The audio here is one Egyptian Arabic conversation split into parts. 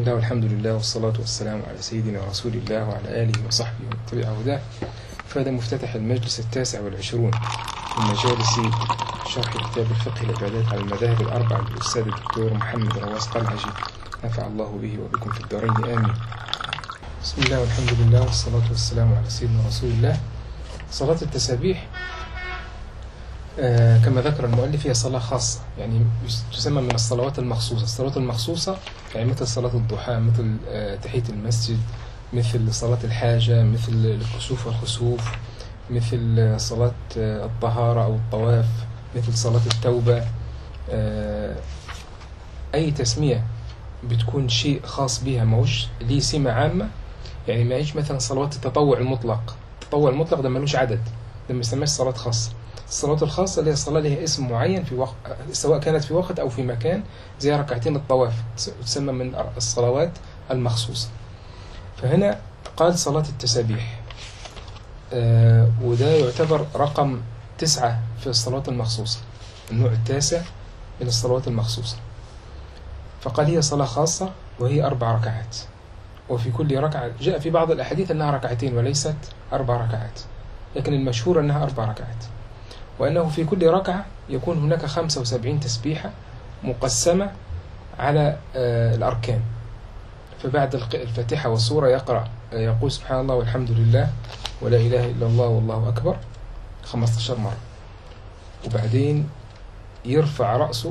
الله والحمد لله والصلاة والسلام على سيدنا رسول الله وعلى آله وصحبه ومن تبع هداه فهذا مفتتح المجلس التاسع والعشرون من مجالس شرح كتاب الفقه العبادات على المذاهب الأربعة للأستاذ الدكتور محمد رواس قلعجي نفع الله به وبكم في الدارين آمين بسم الله والحمد لله والصلاة والسلام على سيدنا رسول الله صلاة التسابيح آه كما ذكر المؤلف هي صلاة خاصة يعني تسمى من الصلوات المخصوصة الصلوات المخصوصة يعني مثل صلاة الضحى مثل آه تحية المسجد مثل صلاة الحاجة مثل الكسوف والخسوف مثل صلاة آه الطهارة أو الطواف مثل صلاة التوبة آه أي تسمية بتكون شيء خاص بها موش ليه سمة عامة يعني ما يجي مثلا صلوات التطوع المطلق التطوع المطلق ده ملوش عدد ده ما يسمىش صلاة خاصة الصلاة الخاصة اللي هي الصلاة لها اسم معين في وقت سواء كانت في وقت أو في مكان زي ركعتين الطواف تسمى من الصلوات المخصوصة فهنا قال صلاة التسابيح آه وده يعتبر رقم تسعة في الصلوات المخصوصة النوع التاسع من الصلوات المخصوصة فقال هي صلاة خاصة وهي أربع ركعات وفي كل ركعة جاء في بعض الأحاديث أنها ركعتين وليست أربع ركعات لكن المشهور أنها أربع ركعات وأنه في كل ركعة يكون هناك 75 تسبيحة مقسمة على الأركان فبعد الفاتحة والسورة يقرأ يقول سبحان الله والحمد لله ولا إله إلا الله والله أكبر 15 مرة وبعدين يرفع رأسه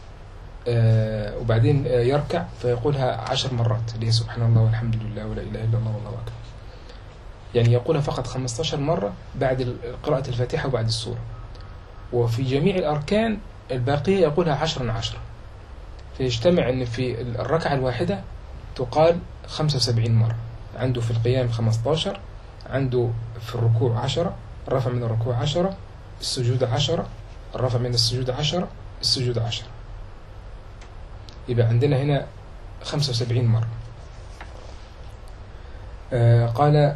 وبعدين يركع فيقولها عشر مرات اللي هي سبحان الله والحمد لله ولا إله إلا الله والله أكبر يعني يقولها فقط 15 مرة بعد قراءة الفاتحة وبعد السورة وفي جميع الأركان الباقية يقولها عشرا عشرا فيجتمع أن في الركعة الواحدة تقال 75 مرة عنده في القيام 15 عنده في الركوع 10 الرفع من الركوع 10 السجود 10 الرفع من السجود 10 السجود 10 يبقى عندنا هنا 75 مرة آه قال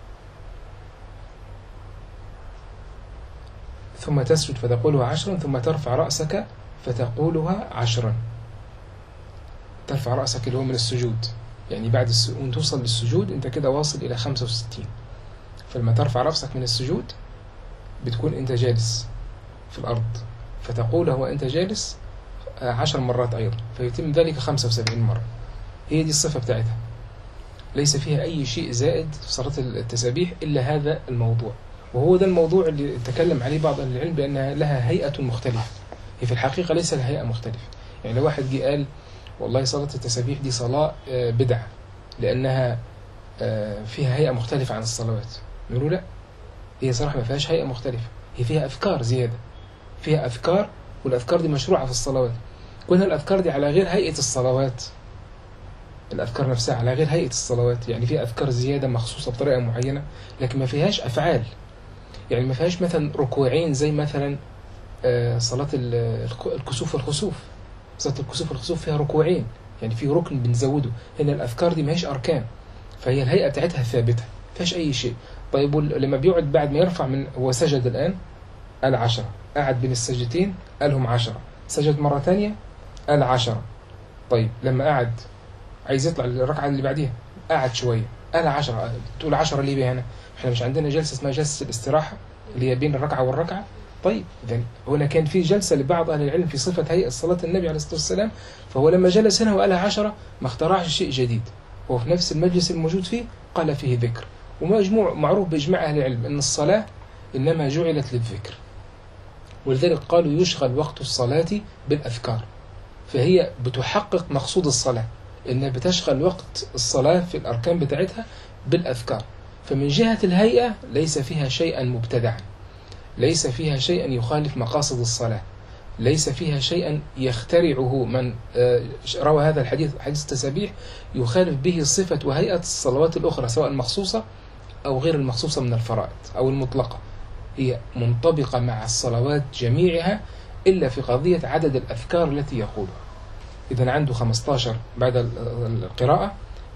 ثم تسجد فتقولها عشرا ثم ترفع رأسك فتقولها عشرا ترفع رأسك اللي هو من السجود يعني بعد الس... وانت توصل للسجود انت كده واصل إلى 65 فلما ترفع رأسك من السجود بتكون انت جالس في الأرض فتقولها وانت جالس عشر مرات أيضا فيتم ذلك 75 مرة هي دي الصفة بتاعتها ليس فيها أي شيء زائد في صلاة التسابيح إلا هذا الموضوع وهو ده الموضوع اللي تكلم عليه بعض أهل العلم بأنها لها هيئة مختلفة هي في الحقيقة ليس لها هيئة مختلفة يعني لو واحد جه قال والله صلاة التسابيح دي صلاة بدعة لأنها فيها هيئة مختلفة عن الصلوات نقول لا هي صراحة ما فيهاش هيئة مختلفة هي فيها أذكار زيادة فيها أذكار والأذكار دي مشروعة في الصلوات كونها الأذكار دي على غير هيئة الصلوات الأذكار نفسها على غير هيئة الصلوات يعني فيها أذكار زيادة مخصوصة بطريقة معينة لكن ما فيهاش أفعال يعني ما فيهاش مثلا ركوعين زي مثلا صلاة الكسوف والخسوف صلاة الكسوف والخسوف فيها ركوعين يعني في ركن بنزوده هنا الأذكار دي ما هيش أركان فهي الهيئة بتاعتها ثابتة ما فيهاش أي شيء طيب لما بيقعد بعد ما يرفع من هو سجد الآن قال عشرة قعد بين السجدتين قالهم عشرة سجد مرة تانية قال عشرة طيب لما قعد عايز يطلع للركعة اللي بعديها قعد شوية قال عشرة تقول عشرة ليه بيه هنا احنا مش عندنا جلسة اسمها جلسة الاستراحة اللي هي بين الركعة والركعة طيب إذن هنا كان في جلسة لبعض أهل العلم في صفة هيئة صلاة النبي عليه الصلاة والسلام فهو لما جلس هنا وقالها عشرة ما اخترعش شيء جديد هو في نفس المجلس الموجود فيه قال فيه ذكر ومجموع معروف بإجماع أهل العلم أن الصلاة إنما جعلت للذكر ولذلك قالوا يشغل وقت الصلاة بالأذكار فهي بتحقق مقصود الصلاة إنها بتشغل وقت الصلاة في الأركان بتاعتها بالأذكار فمن جهة الهيئة ليس فيها شيئا مبتدعا ليس فيها شيئا يخالف مقاصد الصلاة ليس فيها شيئا يخترعه من روى هذا الحديث حديث التسابيح يخالف به صفة وهيئة الصلوات الأخرى سواء المخصوصة أو غير المخصوصة من الفرائض أو المطلقة هي منطبقة مع الصلوات جميعها إلا في قضية عدد الأذكار التي يقولها إذا عنده 15 بعد القراءة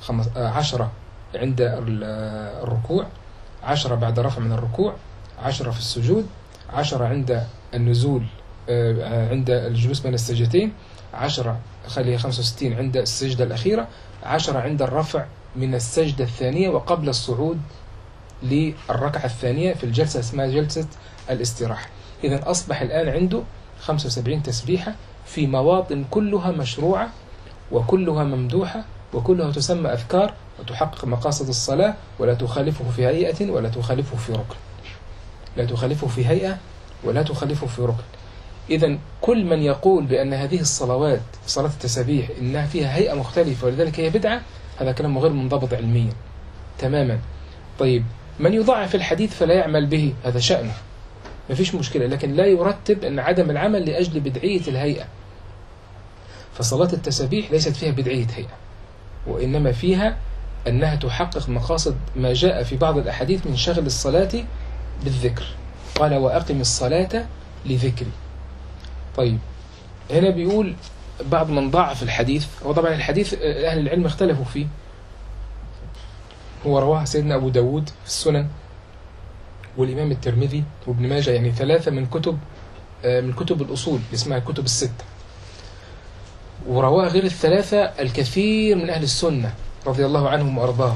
10 عند الركوع عشرة بعد رفع من الركوع عشرة في السجود عشرة عند النزول آه، عند الجلوس بين السجدتين عشرة خليها 65 عند السجدة الأخيرة عشرة عند الرفع من السجدة الثانية وقبل الصعود للركعة الثانية في الجلسة اسمها جلسة الاستراحة إذا أصبح الآن عنده 75 تسبيحة في مواطن كلها مشروعة وكلها ممدوحة وكلها تسمى أذكار وتحقق مقاصد الصلاة ولا تخالفه في هيئة ولا تخالفه في ركن لا تخالفه في هيئة ولا تخالفه في ركن إذا كل من يقول بأن هذه الصلوات صلاة التسابيح إنها فيها هيئة مختلفة ولذلك هي بدعة هذا كلام غير منضبط علميا تماما طيب من يضعف الحديث فلا يعمل به هذا شأنه ما فيش مشكلة لكن لا يرتب أن عدم العمل لأجل بدعية الهيئة فصلاة التسابيح ليست فيها بدعية هيئة وإنما فيها أنها تحقق مقاصد ما جاء في بعض الأحاديث من شغل الصلاة بالذكر قال وأقم الصلاة لذكري طيب هنا بيقول بعض من ضعف الحديث وطبعا الحديث أهل العلم اختلفوا فيه هو رواه سيدنا أبو داود في السنن والإمام الترمذي وابن ماجه يعني ثلاثة من كتب من كتب الأصول اسمها كتب الستة ورواه غير الثلاثة الكثير من أهل السنة رضي الله عنهم وأرضاهم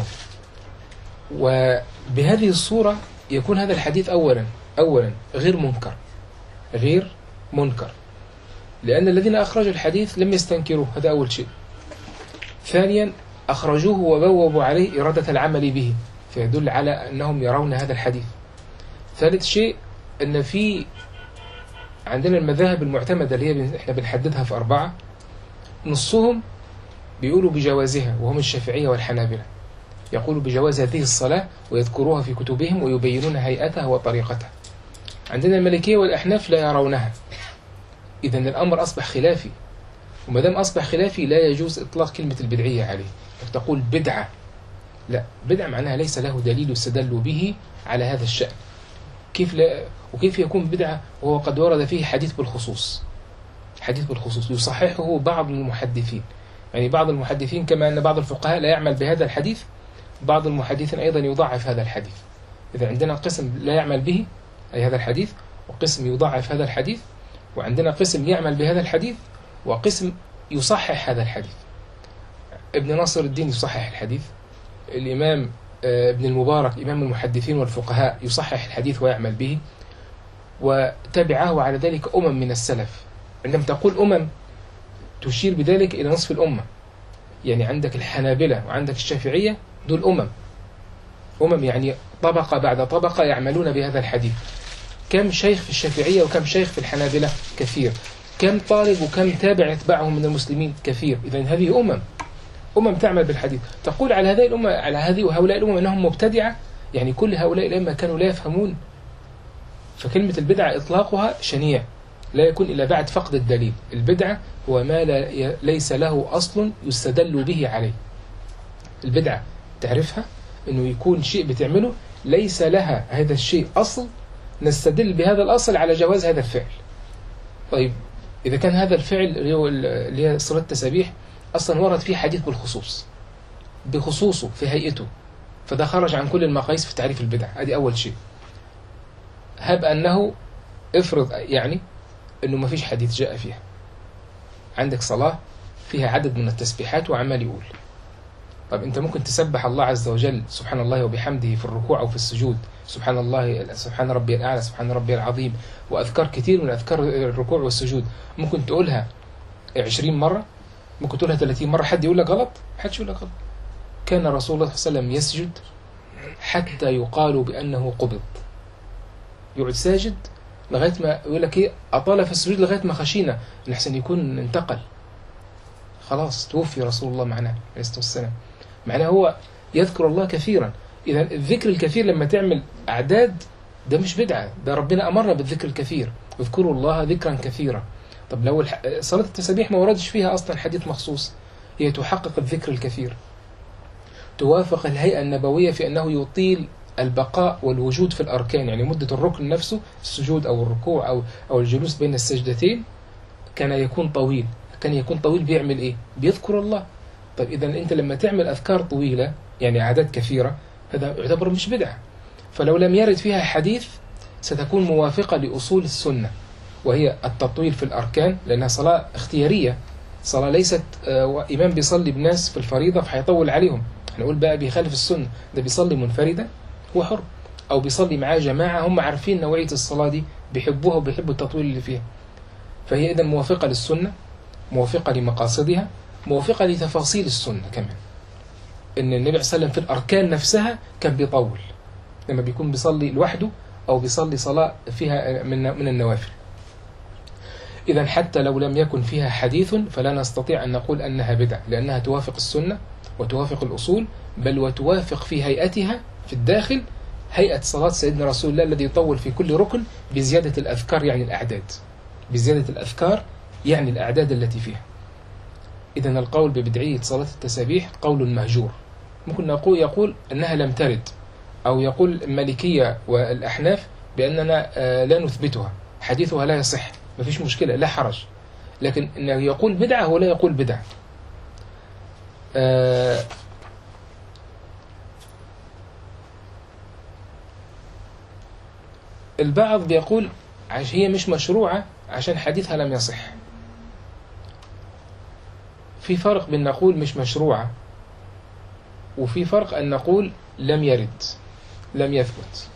وبهذه الصورة يكون هذا الحديث أولا أولا غير منكر غير منكر لأن الذين أخرجوا الحديث لم يستنكروه هذا أول شيء ثانيا أخرجوه وبوبوا عليه إرادة العمل به فيدل على أنهم يرون هذا الحديث ثالث شيء أن في عندنا المذاهب المعتمدة اللي هي احنا بنحددها في أربعة نصهم بيقولوا بجوازها وهم الشافعية والحنابلة يقولوا بجواز هذه الصلاة ويذكروها في كتبهم ويبينون هيئتها وطريقتها عندنا الملكية والأحناف لا يرونها إذا الأمر أصبح خلافي وما دام أصبح خلافي لا يجوز إطلاق كلمة البدعية عليه تقول بدعة لا بدعة معناها ليس له دليل يستدل به على هذا الشأن كيف لا وكيف يكون بدعة وهو قد ورد فيه حديث بالخصوص حديث بالخصوص يصححه بعض المحدثين يعني بعض المحدثين كما أن بعض الفقهاء لا يعمل بهذا الحديث بعض المحدثين أيضا يضعف هذا الحديث إذا عندنا قسم لا يعمل به أي هذا الحديث وقسم يضعف هذا الحديث وعندنا قسم يعمل بهذا الحديث وقسم يصحح هذا الحديث ابن ناصر الدين يصحح الحديث الإمام ابن المبارك إمام المحدثين والفقهاء يصحح الحديث ويعمل به وتبعه على ذلك أمم من السلف عندما تقول أمم تشير بذلك إلى نصف الأمة يعني عندك الحنابلة وعندك الشافعية دول أمم أمم يعني طبقة بعد طبقة يعملون بهذا الحديث كم شيخ في الشافعية وكم شيخ في الحنابلة كثير كم طالب وكم تابع يتبعهم من المسلمين كثير إذا هذه أمم أمم تعمل بالحديث تقول على هذه الأمة على هذه وهؤلاء الأمم أنهم مبتدعة يعني كل هؤلاء الأئمة كانوا لا يفهمون فكلمة البدعة إطلاقها شنيع لا يكون إلا بعد فقد الدليل البدعة هو ما لا ليس له أصل يستدل به عليه البدعة تعرفها أنه يكون شيء بتعمله ليس لها هذا الشيء أصل نستدل بهذا الأصل على جواز هذا الفعل طيب إذا كان هذا الفعل اللي هي صلاة التسابيح أصلا ورد فيه حديث بالخصوص بخصوصه في هيئته فده خرج عن كل المقاييس في تعريف البدع هذه أول شيء هب أنه افرض يعني أنه ما فيش حديث جاء فيها عندك صلاة فيها عدد من التسبيحات وعمال يقول طب أنت ممكن تسبح الله عز وجل سبحان الله وبحمده في الركوع أو في السجود سبحان الله سبحان ربي الأعلى سبحان ربي العظيم وأذكار كتير من أذكار الركوع والسجود ممكن تقولها 20 مرة ممكن تقولها 30 مرة حد يقول لك غلط حدش يقول لك غلط كان رسول الله صلى الله عليه وسلم يسجد حتى يقال بأنه قبض يقعد ساجد لغاية ما يقول لك إيه أطال في السجود لغاية ما خشينا لحسن يكون انتقل خلاص توفي رسول الله معنا عليه الصلاة والسلام معناه هو يذكر الله كثيرا إذا الذكر الكثير لما تعمل أعداد ده مش بدعة ده ربنا أمرنا بالذكر الكثير اذكروا الله ذكرا كثيرا طب لو صلاة التسابيح ما وردش فيها أصلا حديث مخصوص هي تحقق الذكر الكثير توافق الهيئة النبوية في أنه يطيل البقاء والوجود في الأركان يعني مدة الركن نفسه السجود أو الركوع أو أو الجلوس بين السجدتين كان يكون طويل كان يكون طويل بيعمل إيه؟ بيذكر الله طيب إذا أنت لما تعمل أذكار طويلة يعني أعداد كثيرة هذا يعتبر مش بدعة فلو لم يرد فيها حديث ستكون موافقة لأصول السنة وهي التطويل في الأركان لأنها صلاة اختيارية صلاة ليست آه، إمام بيصلي بناس في الفريضة فهيطول عليهم هنقول بقى بيخالف السنة ده بيصلي منفردا هو حر أو بيصلي معاه جماعة هم عارفين نوعية الصلاة دي بيحبوها وبيحبوا التطويل اللي فيها فهي إذا موافقة للسنة موافقة لمقاصدها موافقة لتفاصيل السنة كمان إن النبي صلى الله عليه وسلم في الأركان نفسها كان بيطول لما بيكون بيصلي لوحده أو بيصلي صلاة فيها من من النوافل إذا حتى لو لم يكن فيها حديث فلا نستطيع أن نقول أنها بدعة لأنها توافق السنة وتوافق الأصول بل وتوافق في هيئتها في الداخل هيئة صلاة سيدنا رسول الله الذي يطول في كل ركن بزيادة الأذكار يعني الأعداد بزيادة الأذكار يعني الأعداد التي فيها إذا القول ببدعية صلاة التسابيح قول مهجور ممكن نقول يقول أنها لم ترد أو يقول المالكية والأحناف بأننا آه، لا نثبتها حديثها لا يصح ما فيش مشكلة لا حرج لكن أنه يقول بدعة هو لا يقول بدعة آه، البعض بيقول عش هي مش مشروعة عشان حديثها لم يصح في فرق بين نقول مش مشروعة وفي فرق أن نقول لم يرد لم يثبت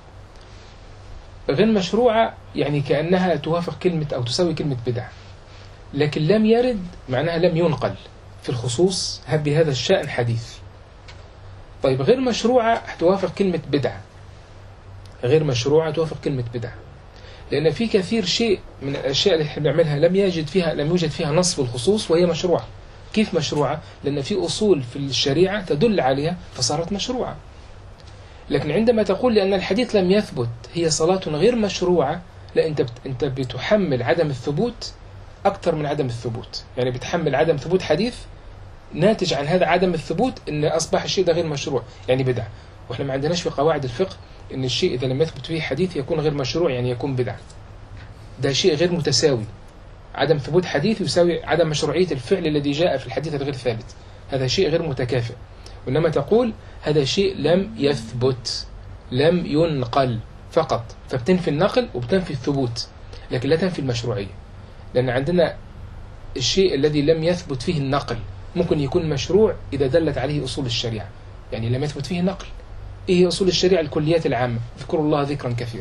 غير مشروعة يعني كأنها توافق كلمة أو تساوي كلمة بدعة لكن لم يرد معناها لم ينقل في الخصوص بهذا الشأن حديث طيب غير مشروعة توافق كلمة بدعة غير مشروعة توافق كلمة بدعة لأن في كثير شيء من الأشياء اللي احنا بنعملها لم يجد فيها لم يوجد فيها نص في الخصوص وهي مشروعة كيف مشروعة؟ لأن في أصول في الشريعة تدل عليها فصارت مشروعة لكن عندما تقول لأن الحديث لم يثبت هي صلاة غير مشروعة لا أنت بت... أنت بتحمل عدم الثبوت أكثر من عدم الثبوت يعني بتحمل عدم ثبوت حديث ناتج عن هذا عدم الثبوت أن أصبح الشيء ده غير مشروع يعني بدعة وإحنا ما عندناش في قواعد الفقه أن الشيء إذا لم يثبت فيه حديث يكون غير مشروع يعني يكون بدعة ده شيء غير متساوي عدم ثبوت حديث يساوي عدم مشروعية الفعل الذي جاء في الحديث الغير ثابت هذا شيء غير متكافئ وإنما تقول هذا شيء لم يثبت لم ينقل فقط فبتنفي النقل وبتنفي الثبوت لكن لا تنفي المشروعية لأن عندنا الشيء الذي لم يثبت فيه النقل ممكن يكون مشروع إذا دلت عليه أصول الشريعة يعني لم يثبت فيه النقل إيه هي أصول الشريعة الكليات العامة اذكروا الله ذكرا كثيرا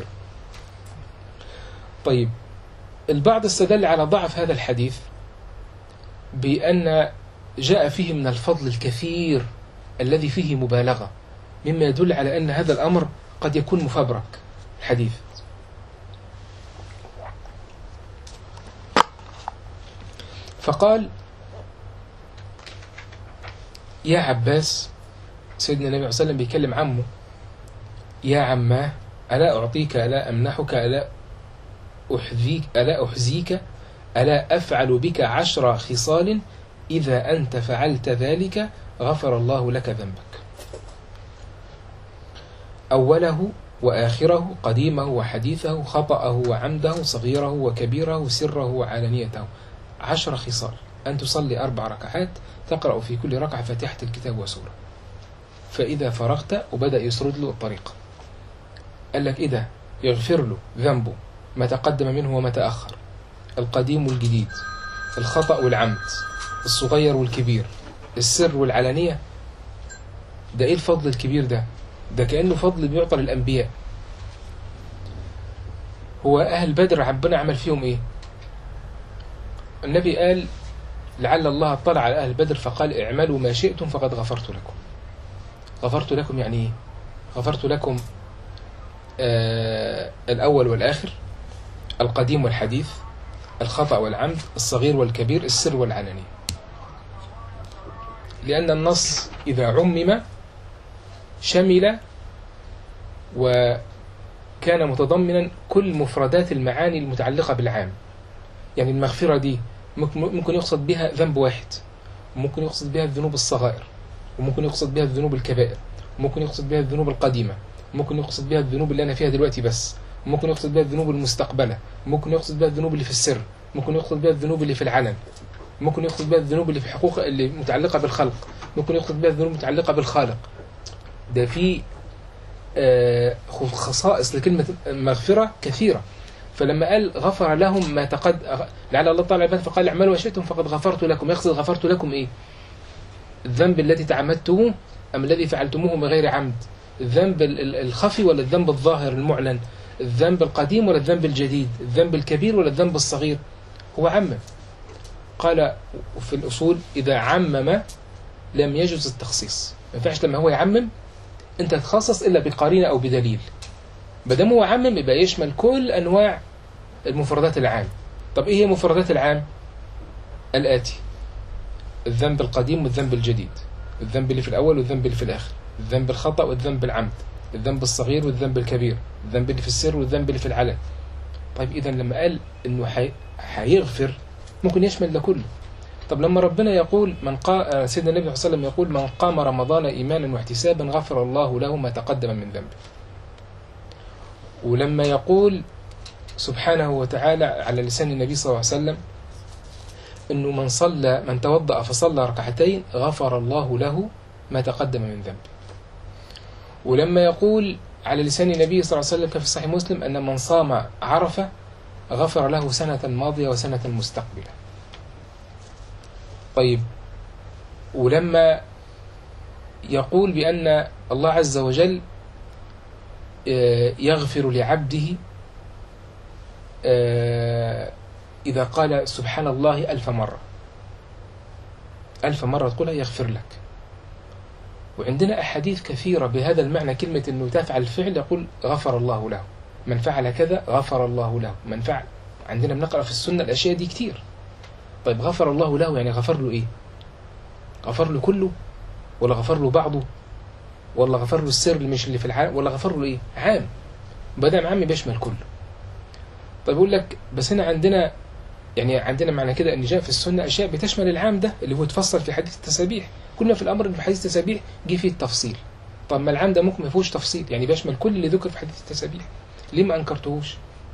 طيب البعض استدل على ضعف هذا الحديث بأن جاء فيه من الفضل الكثير الذي فيه مبالغة مما يدل على أن هذا الأمر قد يكون مفبرك الحديث فقال يا عباس سيدنا النبي صلى الله عليه وسلم بيكلم عمه يا عماه ألا أعطيك ألا أمنحك ألا أحذيك ألا أحزيك ألا أفعل بك عشر خصال إذا أنت فعلت ذلك غفر الله لك ذنبك أوله وآخره قديمه وحديثه خطأه وعمده صغيره وكبيره سره وعلانيته عشر خصال أن تصلي أربع ركعات تقرأ في كل ركعة فاتحة الكتاب وسورة فإذا فرغت وبدأ يسرد له الطريق قال لك إذا يغفر له ذنبه ما تقدم منه وما تأخر القديم والجديد الخطأ والعمد الصغير والكبير السر والعلانية ده ايه الفضل الكبير ده ده كأنه فضل بيعطى للأنبياء هو أهل بدر ربنا عمل فيهم ايه النبي قال لعل الله اطلع على أهل بدر فقال اعملوا ما شئتم فقد غفرت لكم غفرت لكم يعني ايه غفرت لكم آه الأول والآخر القديم والحديث الخطأ والعمد الصغير والكبير السر والعلانية لأن النص إذا عمم شمل وكان متضمنا كل مفردات المعاني المتعلقة بالعام يعني المغفرة دي ممكن يقصد بها ذنب واحد وممكن يقصد بها الذنوب الصغائر وممكن يقصد بها الذنوب الكبائر وممكن يقصد بها الذنوب القديمة ممكن يقصد بها الذنوب اللي أنا فيها دلوقتي بس ممكن يقصد بها الذنوب المستقبلة ممكن يقصد بها الذنوب اللي في السر ممكن يقصد بها الذنوب اللي في العلن ممكن يقصد بها الذنوب اللي في حقوق اللي متعلقة بالخلق ممكن يقصد بها الذنوب المتعلقة بالخالق ده في آه، خصائص لكلمة مغفرة كثيرة فلما قال غفر لهم ما تقد لعل الله تعالى عباد فقال اعملوا ما شئتم فقد غفرت لكم يقصد غفرت لكم ايه الذنب الذي تعمدتموه ام الذي فعلتموه بغير عمد الذنب ال- ال- الخفي ولا الذنب الظاهر المعلن الذنب القديم ولا الذنب الجديد الذنب الكبير ولا الذنب الصغير هو عمم قال في الأصول إذا عمم لم يجوز التخصيص ما ينفعش لما هو يعمم أنت تخصص إلا بقرينة أو بدليل بدم هو عمم يبقى يشمل كل أنواع المفردات العام طب إيه هي مفردات العام الآتي الذنب القديم والذنب الجديد الذنب اللي في الأول والذنب اللي في الآخر الذنب الخطأ والذنب العمد الذنب الصغير والذنب الكبير الذنب اللي في السر والذنب اللي في العلن طيب إذا لما قال إنه حي... هيغفر ممكن يشمل ده كله طب لما ربنا يقول من قا... آه، سيدنا النبي صلى الله عليه وسلم يقول من قام رمضان إيمانا واحتسابا غفر الله له ما تقدم من ذنبه ولما يقول سبحانه وتعالى على لسان النبي صلى الله عليه وسلم انه من صلى من توضأ فصلى ركعتين غفر الله له ما تقدم من ذنبه ولما يقول على لسان النبي صلى الله عليه وسلم كما في صحيح مسلم ان من صام عرفه غفر له سنة ماضية وسنة مستقبلة طيب ولما يقول بأن الله عز وجل آه، يغفر لعبده آه، إذا قال سبحان الله ألف مرة ألف مرة تقولها يغفر لك وعندنا أحاديث كثيرة بهذا المعنى كلمة أنه تفعل الفعل يقول غفر الله له من فعل كذا غفر الله له من فعل عندنا بنقرأ في السنة الأشياء دي كتير طيب غفر الله له يعني غفر له إيه غفر له كله ولا غفر له بعضه ولا غفر له السر اللي مش اللي في العالم ولا غفر له إيه عام بدل عام بيشمل كله طيب يقول لك بس هنا عندنا يعني عندنا معنى كده ان جاء في السنه اشياء بتشمل العام ده اللي هو تفصل في حديث التسابيح كنا في الامر ان في حديث التسابيح جه فيه التفصيل طب ما العام ده ممكن ما فيهوش تفصيل يعني بيشمل كل اللي ذكر في حديث التسابيح ليه ما انكرتهوش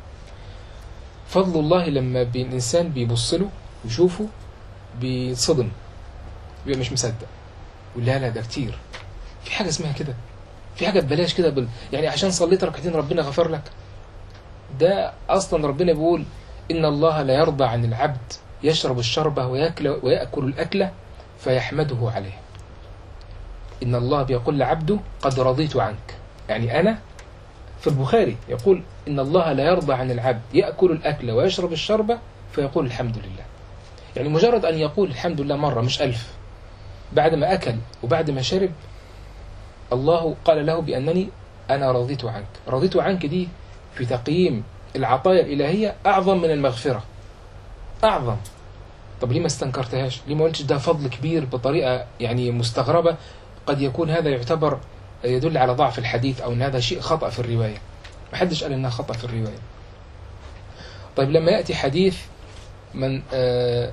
فضل الله لما بي- الانسان بيبص له ويشوفه بيتصدم بيبقى مش مصدق يقول لا لا ده كتير في حاجه اسمها كده في حاجه ببلاش كده بال... يعني عشان صليت ركعتين ربنا غفر لك ده اصلا ربنا بيقول ان الله لا يرضى عن العبد يشرب الشربة ويأكل, ويأكل الأكلة فيحمده عليه إن الله بيقول لعبده قد رضيت عنك يعني أنا في البخاري يقول إن الله لا يرضى عن العبد يأكل الأكل ويشرب الشربة فيقول الحمد لله يعني مجرد أن يقول الحمد لله مرة مش ألف بعد ما أكل وبعد ما شرب الله قال له بأنني أنا رضيت عنك رضيت عنك دي في تقييم العطايا الإلهية أعظم من المغفرة أعظم طب ليه ما استنكرتهاش ليه ما قلتش ده فضل كبير بطريقة يعني مستغربة قد يكون هذا يعتبر يدل على ضعف الحديث أو أن هذا شيء خطأ في الرواية محدش قال أنها خطأ في الرواية طيب لما يأتي حديث من آه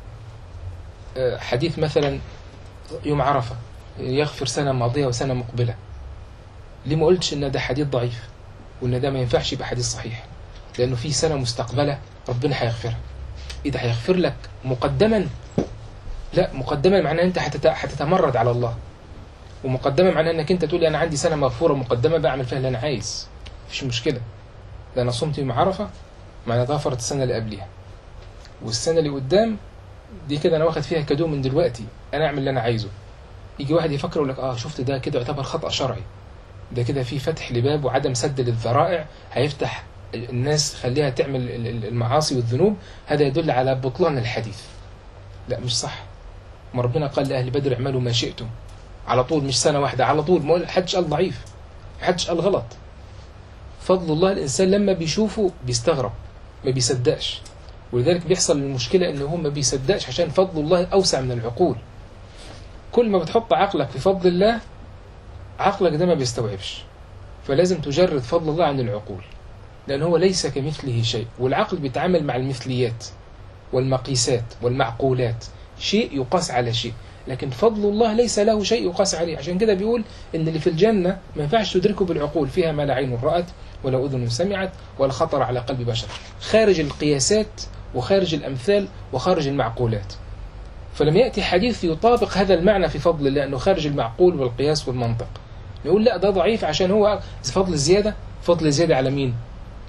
آه حديث مثلا يوم عرفة يغفر سنة ماضية وسنة مقبلة ليه ما قلتش ان ده حديث ضعيف وان ده ما ينفعش يبقى حديث صحيح لانه في سنة مستقبلة ربنا هيغفرها ايه ده هيغفر لك مقدما لا مقدما معناه انت هتت- هتتمرد على الله ومقدما معناه انك انت تقول انا عندي سنة مغفورة مقدمة بعمل فيها اللي انا عايز مفيش مشكلة ده انا صمت يوم عرفة معناه غفرت السنة اللي قبلها والسنة اللي قدام دي كده انا واخد فيها كادو من دلوقتي انا اعمل اللي انا عايزه يجي واحد يفكر يقول لك اه شفت ده كده يعتبر خطأ شرعي ده كده في فتح لباب وعدم سد للذرائع هيفتح الناس خليها تعمل ال- ال- المعاصي والذنوب هذا يدل على بطلان الحديث لا مش صح ما ربنا قال لأهل بدر اعملوا ما شئتم على طول مش سنة واحدة على طول ما حدش قال ضعيف حدش قال غلط فضل الله الإنسان لما بيشوفه بيستغرب ما بيصدقش ولذلك بيحصل المشكلة إن هو ما بيصدقش عشان فضل الله أوسع من العقول كل ما بتحط عقلك في فضل الله عقلك ده ما بيستوعبش فلازم تجرد فضل الله عن العقول لأن هو ليس كمثله شيء والعقل بيتعامل مع المثليات والمقيسات والمعقولات شيء يقاس على شيء لكن فضل الله ليس له شيء يقاس عليه عشان كده بيقول ان اللي في الجنة ما ينفعش تدركه بالعقول فيها ما لا عين رأت ولا أذن سمعت ولا خطر على قلب بشر خارج القياسات وخارج الأمثال وخارج المعقولات فلما يأتي حديث يطابق هذا المعنى في فضل الله أنه خارج المعقول والقياس والمنطق نقول لا ده ضعيف عشان هو فضل زيادة فضل زيادة على مين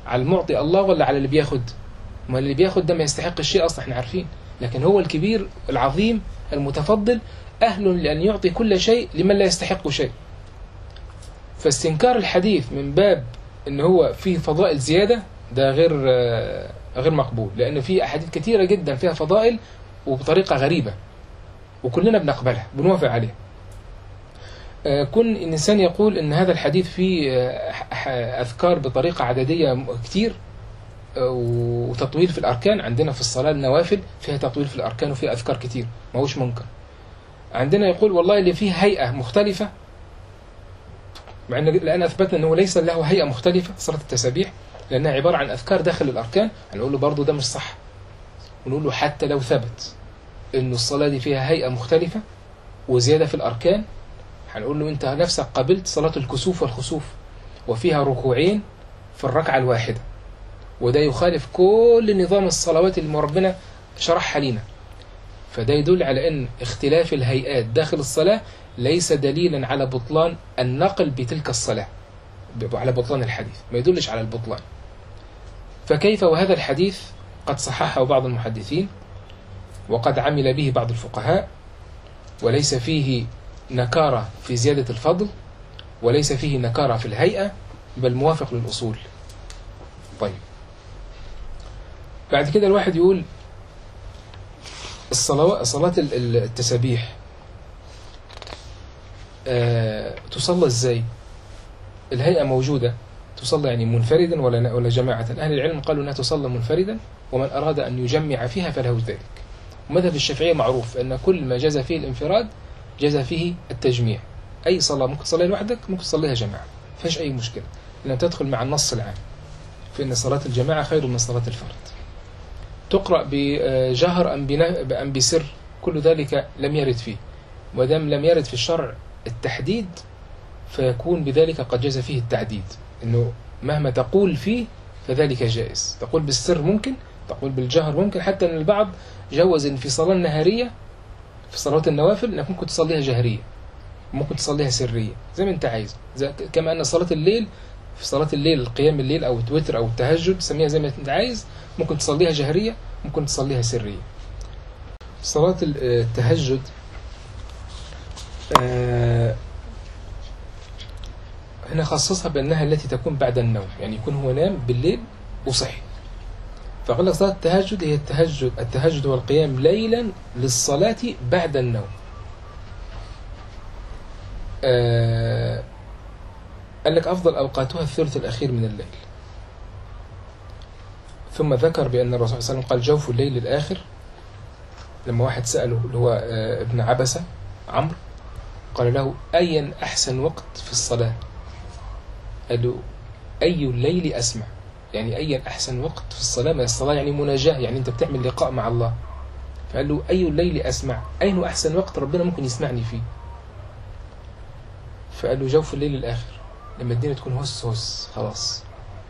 على المعطي الله ولا على اللي بياخد ما اللي بياخد ده ما يستحق الشيء اصلا احنا عارفين لكن هو الكبير العظيم المتفضل اهل لان يعطي كل شيء لمن لا يستحق شيء فاستنكار الحديث من باب ان هو فيه فضائل زياده ده غير آه، غير مقبول لان في احاديث كثيره جدا فيها فضائل وبطريقه غريبه وكلنا بنقبلها بنوافق عليها آه، كون الإنسان يقول أن هذا الحديث فيه آه، ح- أذكار بطريقة عددية م- كتير آه، وتطويل في الأركان عندنا في الصلاة النوافل فيها تطويل في الأركان وفيها أذكار كتير ما هوش منكر عندنا يقول والله اللي فيه هيئة مختلفة مع أن الآن أثبتنا أنه ليس له هيئة مختلفة صلاة التسابيح لأنها عبارة عن أذكار داخل الأركان هنقول له برضه ده مش صح ونقول له حتى لو ثبت أن الصلاة دي فيها هيئة مختلفة وزيادة في الأركان هنقول له أنت نفسك قبلت صلاة الكسوف والخسوف وفيها ركوعين في الركعة الواحدة وده يخالف كل نظام الصلوات اللي ربنا شرحها لنا فده يدل على أن اختلاف الهيئات داخل الصلاة ليس دليلا على بطلان النقل بتلك الصلاة ب- على بطلان الحديث ما يدلش على البطلان فكيف وهذا الحديث قد صححه بعض المحدثين وقد عمل به بعض الفقهاء وليس فيه نكارة في زيادة الفضل وليس فيه نكارة في الهيئة بل موافق للأصول طيب بعد كده الواحد يقول الصلوات صلاة ال- ال- التسابيح آه تصلى ازاي الهيئة موجودة تصلى يعني منفردا ولا ولا جماعة أهل العلم قالوا أنها تصلى منفردا ومن أراد أن يجمع فيها فله ذلك ومذهب الشافعية معروف أن كل ما جاز فيه الانفراد جاز فيه التجميع أي صلاة ممكن تصليها لوحدك ممكن تصليها جماعة فيش أي مشكلة لأنها تدخل مع النص العام فإن صلاة الجماعة خير من صلاة الفرد تقرأ بجهر أم بنا- أم بسر كل ذلك لم يرد فيه ودام لم يرد في الشرع التحديد فيكون بذلك قد جاز فيه التعديد انه مهما تقول فيه فذلك جائز تقول بالسر ممكن تقول بالجهر ممكن حتى ان البعض جوز ان في صلاة نهارية في صلاة النوافل انك ممكن تصليها جهرية ممكن تصليها سرية زي ما انت عايز زي كما ان صلاة الليل في صلاة الليل قيام الليل او التوتر او التهجد سميها زي ما انت عايز ممكن تصليها جهرية ممكن تصليها سرية صلاة ال- التهجد آه، هنا خصصها بأنها التي تكون بعد النوم يعني يكون هو نام بالليل وصحي فقال لك صلاة التهجد هي التهجد التهجد والقيام ليلا للصلاة بعد النوم آه قال لك أفضل أوقاتها الثلث الأخير من الليل ثم ذكر بأن الرسول صلى الله عليه وسلم قال جوف الليل الآخر لما واحد سأله اللي هو آه ابن عبسة عمرو قال له أيا أحسن وقت في الصلاة قال له أي الليل أسمع يعني أيا أحسن وقت في الصلاة من الصلاة يعني مناجاة يعني أنت بتعمل لقاء مع الله فقال له أي الليل أسمع أين أحسن وقت ربنا ممكن يسمعني فيه فقال له جوف الليل الآخر لما الدنيا تكون هس هس خلاص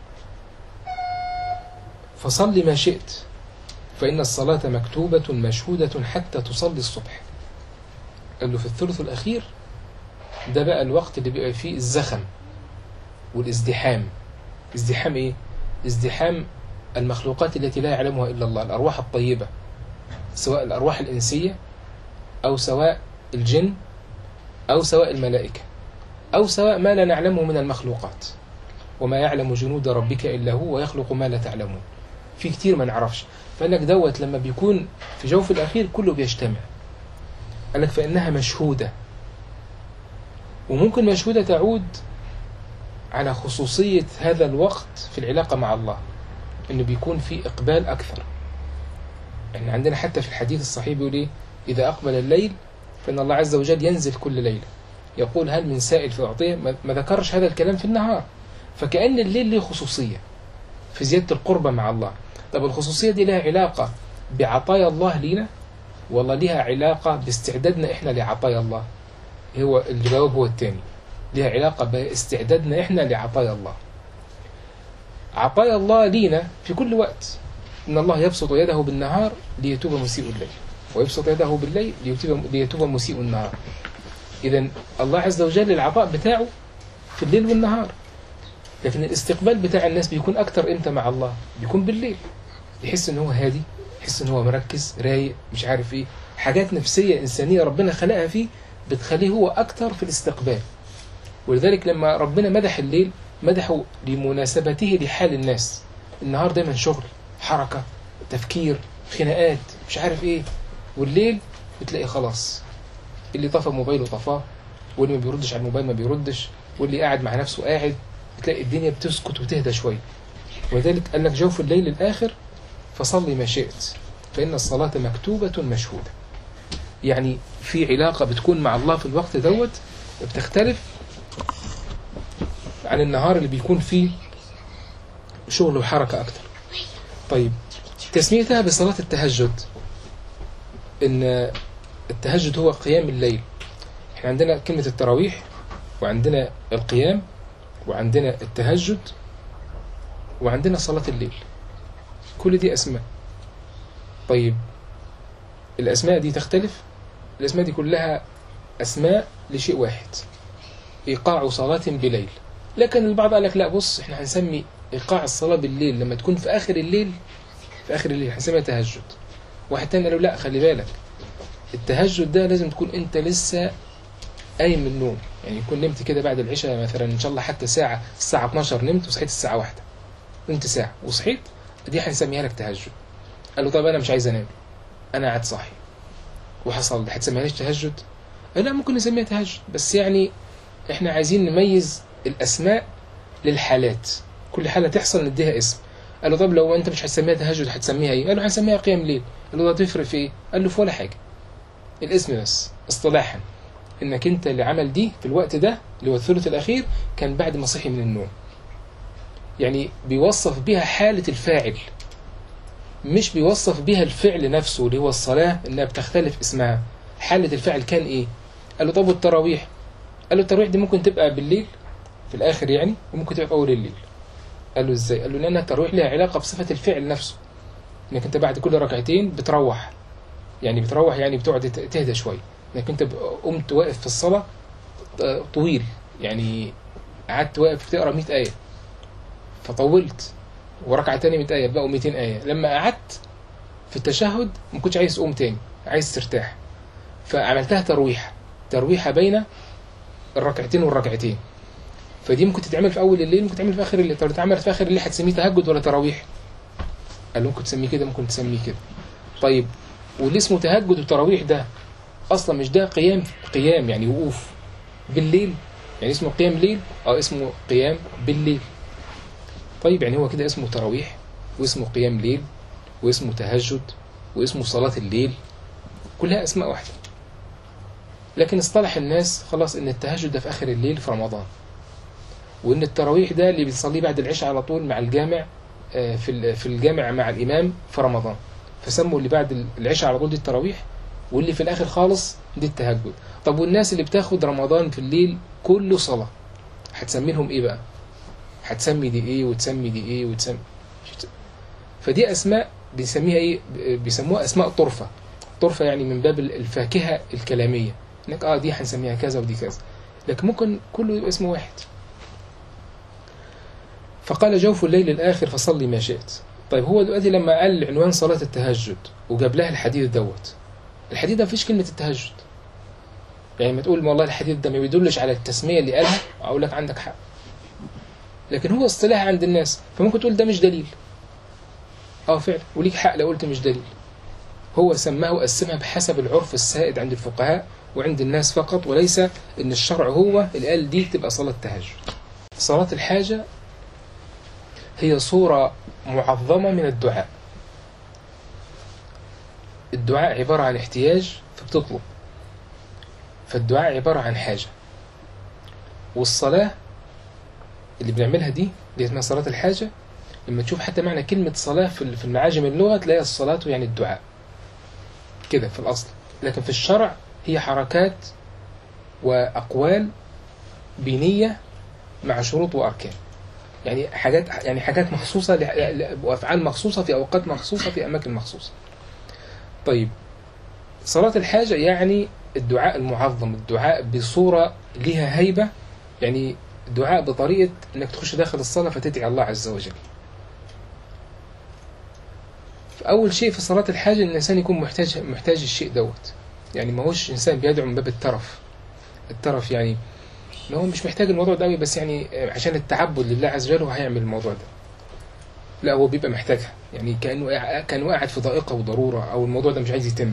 فصل ما شئت فإن الصلاة مكتوبة مشهودة حتى تصلي الصبح قال له في الثلث الأخير ده بقى الوقت اللي بيبقى فيه الزخم والازدحام ازدحام ايه ازدحام المخلوقات التي لا يعلمها إلا الله الأرواح الطيبة سواء الأرواح الإنسية أو سواء الجن أو سواء الملائكة أو سواء ما لا نعلمه من المخلوقات وما يعلم جنود ربك إلا هو ويخلق ما لا تعلمون في كتير ما نعرفش فقال لك دوت لما بيكون في جوف الأخير كله بيجتمع قال لك فإنها مشهودة وممكن مشهودة تعود على خصوصية هذا الوقت في العلاقة مع الله إنه بيكون في إقبال أكثر يعني عندنا حتى في الحديث الصحيح بيقول إيه إذا أقبل الليل فإن الله عز وجل ينزل كل ليلة يقول هل من سائل فأعطيه ما ما ذكرش هذا الكلام في النهار فكأن الليل له خصوصية في زيادة القربة مع الله طب الخصوصية دي لها علاقة بعطايا الله لينا والله لها علاقة باستعدادنا إحنا لعطايا الله هو الجواب هو الثاني لها علاقة باستعدادنا إحنا لعطايا الله عطايا الله لينا في كل وقت إن الله يبسط يده بالنهار ليتوب مسيء الليل ويبسط يده بالليل ليتوب, ليتوب مسيء النهار إذا الله عز وجل العطاء بتاعه في الليل والنهار لكن الاستقبال بتاع الناس بيكون اكتر امتى مع الله بيكون بالليل يحس ان هو هادي يحس ان هو مركز رايق مش عارف ايه حاجات نفسيه انسانيه ربنا خلقها فيه بتخليه هو اكتر في الاستقبال ولذلك لما ربنا مدح الليل مدحه لمناسبته لحال الناس النهار دايما شغل حركه تفكير خناقات مش عارف ايه والليل بتلاقي خلاص اللي طفى موبايله طفاه واللي ما بيردش على الموبايل ما بيردش واللي قاعد مع نفسه قاعد بتلاقي الدنيا بتسكت وتهدى شويه ولذلك قال لك جوف الليل الآخر فصلي ما شئت فإن الصلاة مكتوبة مشهودة يعني في علاقة بتكون مع الله في الوقت دوت بتختلف عن النهار اللي بيكون فيه شغل وحركة أكتر طيب تسميتها بصلاة التهجد إن التهجد هو قيام الليل احنا عندنا كلمة التراويح وعندنا القيام وعندنا التهجد وعندنا صلاة الليل كل دي أسماء طيب الأسماء دي تختلف الأسماء دي كلها أسماء لشيء واحد إيقاع صلاة بليل لكن البعض قال لك لا بص احنا هنسمي إيقاع الصلاة بالليل لما تكون في آخر الليل في آخر الليل هنسميها تهجد واحد تاني قال له لا خلي بالك التهجد ده لازم تكون انت لسه قايم من النوم يعني يكون نمت كده بعد العشاء مثلا ان شاء الله حتى ساعة الساعة 12 نمت وصحيت الساعة واحدة نمت ساعة وصحيت دي هنسميها لك تهجد قال له طب انا مش عايز انام انا قاعد صاحي وحصل ده هتسميها ليش تهجد قال لا ممكن نسميها تهجد بس يعني احنا عايزين نميز الاسماء للحالات كل حالة تحصل نديها اسم قال له طب لو انت مش هتسميها تهجد هتسميها ايه قال له هنسميها قيام ليل قال له ده تفرق في ايه قال له في ولا حاجة الاسم بس اصطلاحا انك انت اللي عمل دي في الوقت ده اللي هو الثلث الاخير كان بعد ما صحي من النوم يعني بيوصف بها حالة الفاعل مش بيوصف بها الفعل نفسه اللي هو الصلاة انها بتختلف اسمها حالة الفعل كان ايه قال له طب والتراويح قال له التراويح دي ممكن تبقى بالليل في الاخر يعني وممكن تبقى في اول الليل قال له ازاي قال له لان التراويح لها علاقة بصفة الفعل نفسه انك انت بعد كل ركعتين بتروح يعني بتروح يعني بتقعد تهدى شويه انك انت قمت واقف في الصلاه طويل يعني قعدت واقف تقرا 100 ايه فطولت وركعه تاني 100 ايه بقوا 200 ايه لما قعدت في التشهد ما كنتش عايز تقوم تاني عايز ترتاح فعملتها ترويحه ترويحه بين الركعتين والركعتين فدي ممكن تتعمل في اول الليل ممكن تتعمل في اخر الليل طب تتعمل في اخر الليل هتسميه تهجد ولا تراويح قال له ممكن تسميه كده ممكن تسميه كده طيب واللي اسمه تهجد وتراويح ده اصلا مش ده قيام قيام يعني وقوف بالليل يعني اسمه قيام ليل او اسمه قيام بالليل طيب يعني هو كده اسمه تراويح واسمه قيام ليل واسمه تهجد واسمه صلاة الليل كلها اسماء واحدة لكن اصطلح الناس خلاص ان التهجد ده في اخر الليل في رمضان وان التراويح ده اللي بيصليه بعد العشاء على طول مع الجامع في في الجامع مع الامام في رمضان فسموا اللي بعد العشاء على طول دي التراويح واللي في الاخر خالص دي التهجد طب والناس اللي بتاخد رمضان في الليل كله صلاة هتسمي لهم ايه بقى هتسمي دي ايه وتسمي دي ايه وتسمي فدي اسماء بنسميها ايه بيسموها اسماء طرفة طرفة يعني من باب الفاكهة الكلامية انك اه دي هنسميها كذا ودي كذا لكن ممكن كله يبقى اسمه واحد فقال جوف الليل الآخر فصلي ما شئت طيب هو دلوقتي لما قال عنوان صلاة التهجد وجاب لها الحديث دوت الحديث ده مفيش كلمة التهجد يعني ما تقول والله الحديث ده ما بيدلش على التسمية اللي قالها أقول لك عندك حق لكن هو اصطلاح عند الناس فممكن تقول ده مش دليل اه فعلا وليك حق لو قلت مش دليل هو سماه وقسمها بحسب العرف السائد عند الفقهاء وعند الناس فقط وليس ان الشرع هو اللي قال دي تبقى صلاة تهجد صلاة الحاجة هي صورة معظمة من الدعاء الدعاء عبارة عن احتياج فبتطلب فالدعاء عبارة عن حاجة والصلاة اللي بنعملها دي اللي اسمها صلاة الحاجة لما تشوف حتى معنى كلمة صلاة في المعاجم اللغة تلاقي الصلاة يعني الدعاء كده في الأصل لكن في الشرع هي حركات وأقوال بنية مع شروط وأركان يعني حاجات يعني حاجات مخصوصة وأفعال مخصوصة في أوقات مخصوصة في أماكن مخصوصة طيب صلاة الحاجة يعني الدعاء المعظم الدعاء بصورة لها هيبة يعني دعاء بطريقة انك تخش داخل الصلاة فتدعي الله عز وجل فأول شيء في صلاة الحاجة إن الإنسان يكون محتاج محتاج الشيء دوت يعني ما هوش إنسان بيدعو من باب الترف الترف يعني ما هو مش محتاج الموضوع ده أوي بس يعني عشان التعبد لله عز وجل هو هيعمل الموضوع ده لا هو بيبقى محتاجها يعني كأنه قاع- كأنه قاعد في ضائقة وضرورة أو الموضوع ده مش عايز يتم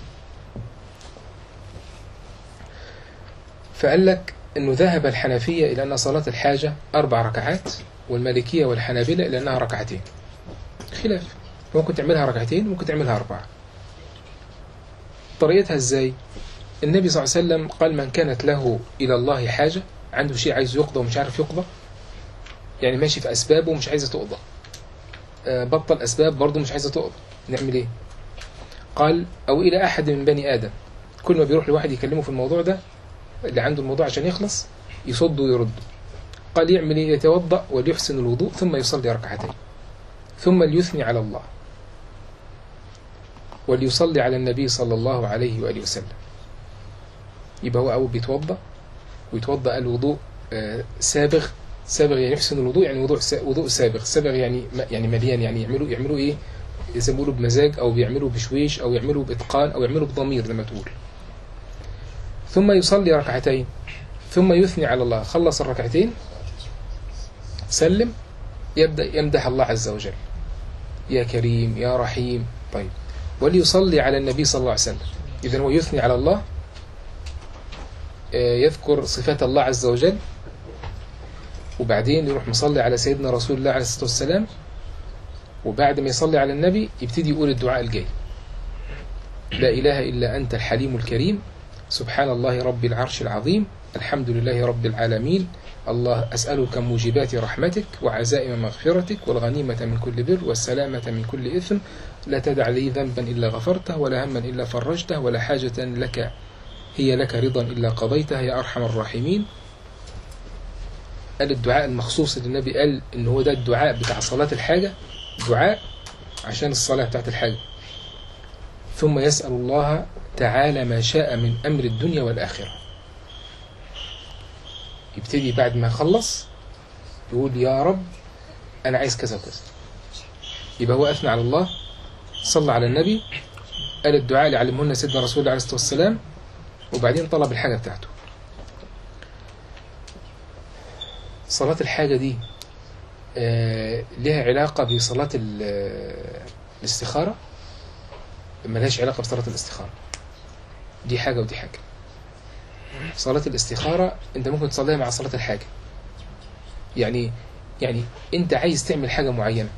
فقال لك انه ذهب الحنفية الى ان صلاة الحاجة اربع ركعات والمالكية والحنابلة الى انها ركعتين خلاف ممكن تعملها ركعتين ممكن تعملها اربعة طريقتها ازاي النبي صلى الله عليه وسلم قال من كانت له الى الله حاجة عنده شيء عايز يقضى ومش عارف يقضى يعني ماشي في اسبابه ومش عايزة تقضى آه، بطل اسباب برضه مش عايزة تقضى نعمل ايه قال او الى احد من بني ادم كل ما بيروح لواحد يكلمه في الموضوع ده اللي عنده الموضوع عشان يخلص يصد ويرد قال يعمل ايه يتوضأ وليحسن الوضوء ثم يصلي ركعتين ثم ليثني على الله وليصلي على النبي صلى الله عليه وآله وسلم يبقى هو أول بيتوضأ ويتوضأ الوضوء آه، سابغ سابغ يعني يحسن الوضوء يعني وضوء سا- وضوء سابغ سابغ يعني م- يعني مليان يعني يعملوا يعملوا ايه زي ما بيقولوا بمزاج او بيعملوا بشويش او يعملوا باتقان او يعملوا بضمير زي ما تقول ثم يصلي ركعتين ثم يثني على الله خلص الركعتين سلم يبدأ يمدح الله عز وجل يا كريم يا رحيم طيب وليصلي على النبي صلى الله عليه وسلم إذا هو يثني على الله آه، يذكر صفات الله عز وجل وبعدين يروح مصلي على سيدنا رسول الله عليه الصلاة والسلام وبعد ما يصلي على النبي يبتدي يقول الدعاء الجاي لا إله إلا أنت الحليم الكريم سبحان الله رب العرش العظيم الحمد لله رب العالمين الله أسألك موجبات رحمتك وعزائم مغفرتك والغنيمة من كل بر والسلامة من كل إثم لا تدع لي ذنبا إلا غفرته ولا هما إلا فرجته ولا حاجة لك هي لك رضا إلا قضيته يا أرحم الراحمين قال الدعاء المخصوص اللي النبي قال إن هو ده الدعاء بتاع صلاة الحاجة دعاء عشان الصلاة بتاعت الحاجة ثم يسأل الله تعالى ما شاء من أمر الدنيا والآخرة يبتدي بعد ما يخلص يقول يا رب أنا عايز كذا وكذا يبقى هو أثنى على الله صلى على النبي قال الدعاء اللي علمهن سيدنا رسول الله عليه الصلاة والسلام وبعدين طلب الحاجة بتاعته صلاة الحاجة دي آه، لها علاقة بصلاة ال- آه، الاستخارة ملهاش علاقة بصلاة الاستخارة دي حاجة ودي حاجة صلاة الاستخارة انت ممكن تصليها مع صلاة الحاجة يعني يعني انت عايز تعمل حاجة معينة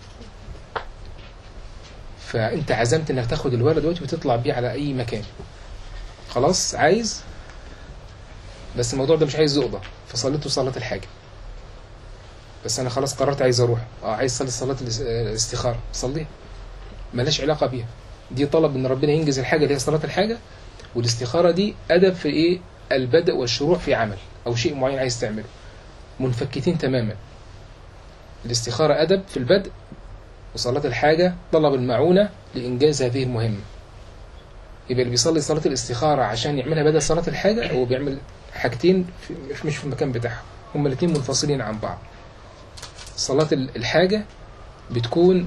فانت عزمت انك تاخد الولد دلوقتي وتطلع بيه على اي مكان خلاص عايز بس الموضوع ده مش عايز يقضى فصليته صلاة الحاجة بس انا خلاص قررت عايز اروح اه عايز صلي صلاة الاس- الاستخارة صليها ملهاش علاقة بيها دي طلب ان ربنا ينجز الحاجة اللي هي صلاة الحاجة والاستخارة دي أدب في إيه البدء والشروع في عمل أو شيء معين عايز تعمله منفكتين تماما الاستخارة أدب في البدء وصلاة الحاجة طلب المعونة لإنجاز هذه المهمة يبقى اللي بيصلي صلاة الاستخارة عشان يعملها بدل صلاة الحاجة هو بيعمل حاجتين في مش في المكان بتاعهم هما الاتنين منفصلين عن بعض صلاة ال- الحاجة بتكون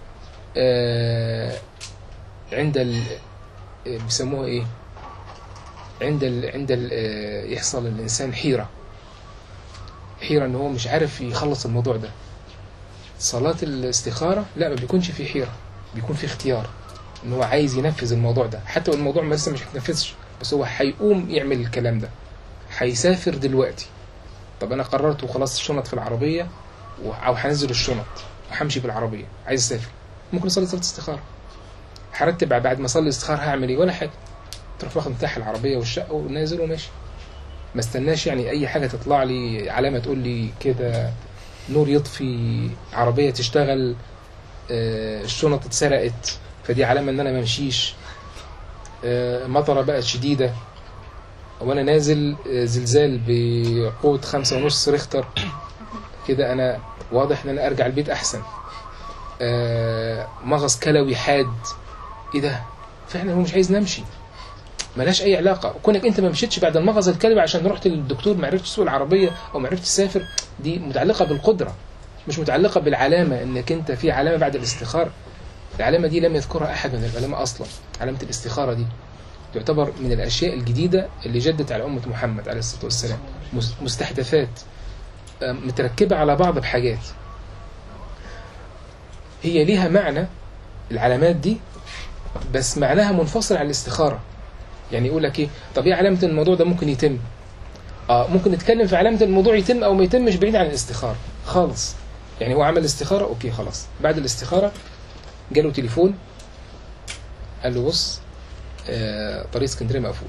آه عند ال آه، بيسموها ايه عند ال عند ال آه، يحصل الانسان حيرة حيرة ان هو مش عارف يخلص الموضوع ده صلاة الاستخارة لا ما بيكونش في حيرة بيكون في اختيار ان هو عايز ينفذ الموضوع ده حتى لو الموضوع لسه مش هيتنفذش بس هو هيقوم يعمل الكلام ده هيسافر دلوقتي طب انا قررت وخلاص الشنط في العربية و- او هنزل الشنط وهمشي بالعربية عايز اسافر ممكن اصلي صلاة استخارة هرتب بعد ما اصلي الاستخارة هعمل ايه ولا حاجة تروح واخد مفتاح العربية والشقة ونازل وماشي ما استناش يعني اي حاجة تطلع لي علامة تقول لي كده نور يطفي عربية تشتغل آه، الشنط اتسرقت فدي علامة ان انا ما امشيش آه، مطرة بقت شديدة وانا نازل آه، زلزال بقوة خمسة ونص ريختر كده انا واضح ان انا ارجع البيت احسن آه، مغص كلوي حاد ايه ده فعلا هو مش عايز نمشي ملهاش اي علاقه كونك انت ما مشيتش بعد المغزى الكلمه عشان رحت للدكتور ما عرفتش تسوق العربيه او ما عرفتش تسافر دي متعلقه بالقدره مش متعلقه بالعلامه انك انت في علامه بعد الاستخاره العلامه دي لم يذكرها احد من العلماء اصلا علامه الاستخاره دي تعتبر من الاشياء الجديده اللي جدت على امه محمد عليه الصلاه والسلام مس- مستحدثات آه، متركبه على بعض بحاجات هي ليها معنى العلامات دي بس معناها منفصل عن الاستخاره يعني يقول لك ايه طب ايه علامه إن الموضوع ده ممكن يتم اه ممكن نتكلم في علامه الموضوع يتم او ما يتمش بعيد عن الاستخاره خالص يعني هو عمل استخاره اوكي خلاص بعد الاستخاره جاله تليفون قال له بص آه طريق اسكندريه مقفول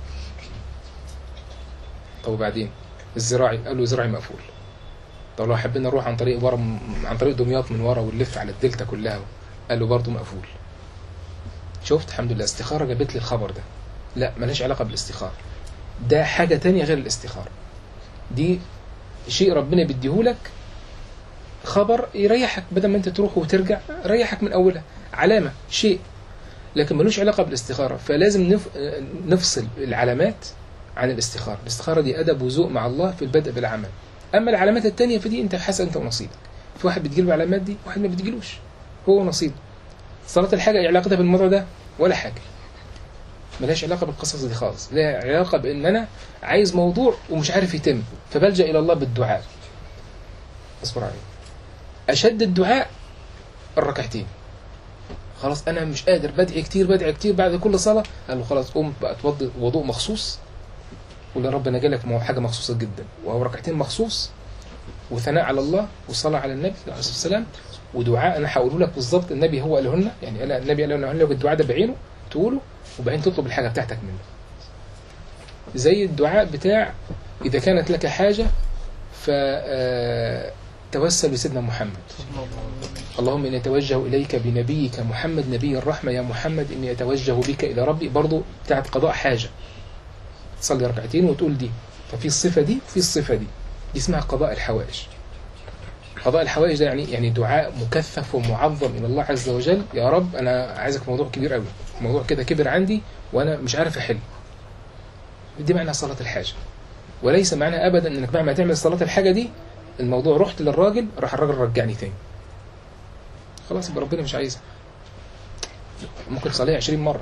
طب وبعدين الزراعي قال له الزراعي مقفول طب لو حبينا نروح عن طريق ورا عن طريق دمياط من ورا ونلف على الدلتا كلها قال له برضه مقفول شفت الحمد لله استخاره جابت لي الخبر ده لا ملهاش علاقه بالاستخاره ده حاجه تانية غير الاستخاره دي شيء ربنا بيديهولك خبر يريحك بدل ما انت تروح وترجع ريحك من اولها علامه شيء لكن ملوش علاقه بالاستخاره فلازم نف... نفصل العلامات عن الاستخاره الاستخاره دي ادب وذوق مع الله في البدء بالعمل اما العلامات التانية فدي انت حسب انت ونصيبك في واحد بتجيله علامات دي واحد ما بتجيلوش هو نصيبه صلاه الحاجه ايه علاقتها بالموضوع ده ولا حاجه ملهاش علاقه بالقصص دي خالص لها علاقه بان انا عايز موضوع ومش عارف يتم فبلجا الى الله بالدعاء اصبر عليه اشد الدعاء الركعتين خلاص انا مش قادر بدعي كتير بدعي كتير بعد كل صلاه قال له خلاص قوم بقى توضي وضوء مخصوص ولا ربنا جالك مو- حاجه مخصوصه جدا وهو ركعتين مخصوص وثناء على الله والصلاه على النبي عليه الصلاه والسلام ودعاء انا هقوله لك بالظبط النبي هو قاله لنا يعني قال النبي قال لنا لك الدعاء ده بعينه تقوله وبعدين تطلب الحاجه بتاعتك منه زي الدعاء بتاع اذا كانت لك حاجه ف آه، توسل بسيدنا محمد اللهم إني أتوجه إليك بنبيك محمد نبي الرحمة يا محمد إني أتوجه بك إلى ربي برضو بتاعت قضاء حاجة تصلي ركعتين وتقول دي ففي الصفة دي وفي الصفة دي دي اسمها قضاء الحوائج قضاء الحوائج ده يعني يعني دعاء مكثف ومعظم إلى الله عز وجل يا رب أنا عايزك في موضوع كبير قوي موضوع كده كبر عندي وأنا مش عارف أحل دي معنى صلاة الحاجة وليس معنى أبدا إنك بعد ما تعمل صلاة الحاجة دي الموضوع رحت للراجل راح الراجل رجعني تاني خلاص يبقى ربنا مش عايزها ممكن تصليها 20 مرة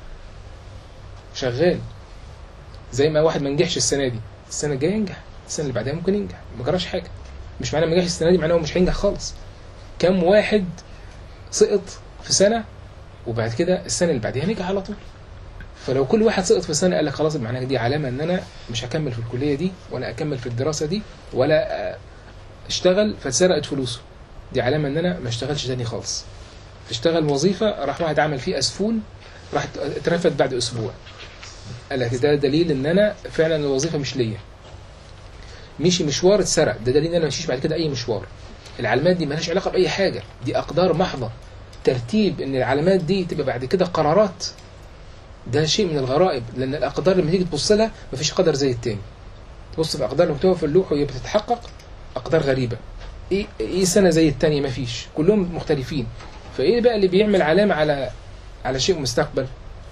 شغال زي ما واحد ما نجحش السنة دي السنة الجاية ينجح السنة اللي بعدها ممكن ينجح ما جراش حاجة مش معنى ما نجحش السنة دي معناه هو مش هينجح خالص كم واحد سقط في سنة وبعد كده السنة اللي بعدها نجح على طول فلو كل واحد سقط في سنة قال لك خلاص معناها دي علامة ان انا مش هكمل في الكلية دي ولا اكمل في الدراسة دي ولا آه، اشتغل فاتسرقت فلوسه دي علامة ان انا ما اشتغلش تاني خالص اشتغل وظيفة راح واحد عمل فيه اسفون راح اترفد بعد اسبوع قال لك ده دليل ان انا فعلا الوظيفة مش ليا مشي مشوار اتسرق ده دليل ان انا ما مشيش بعد كده اي مشوار العلامات دي مالهاش علاقة بأي حاجة دي أقدار محضة ترتيب ان العلامات دي تبقى بعد كده قرارات ده شيء من الغرائب لان الاقدار لما تيجي تبص لها مفيش قدر زي التاني تبص في اقدار مكتوبه في اللوح وهي بتتحقق اقدار غريبه ايه ايه سنه زي التانية مفيش كلهم مختلفين فايه بقى اللي بيعمل علامه على على شيء مستقبل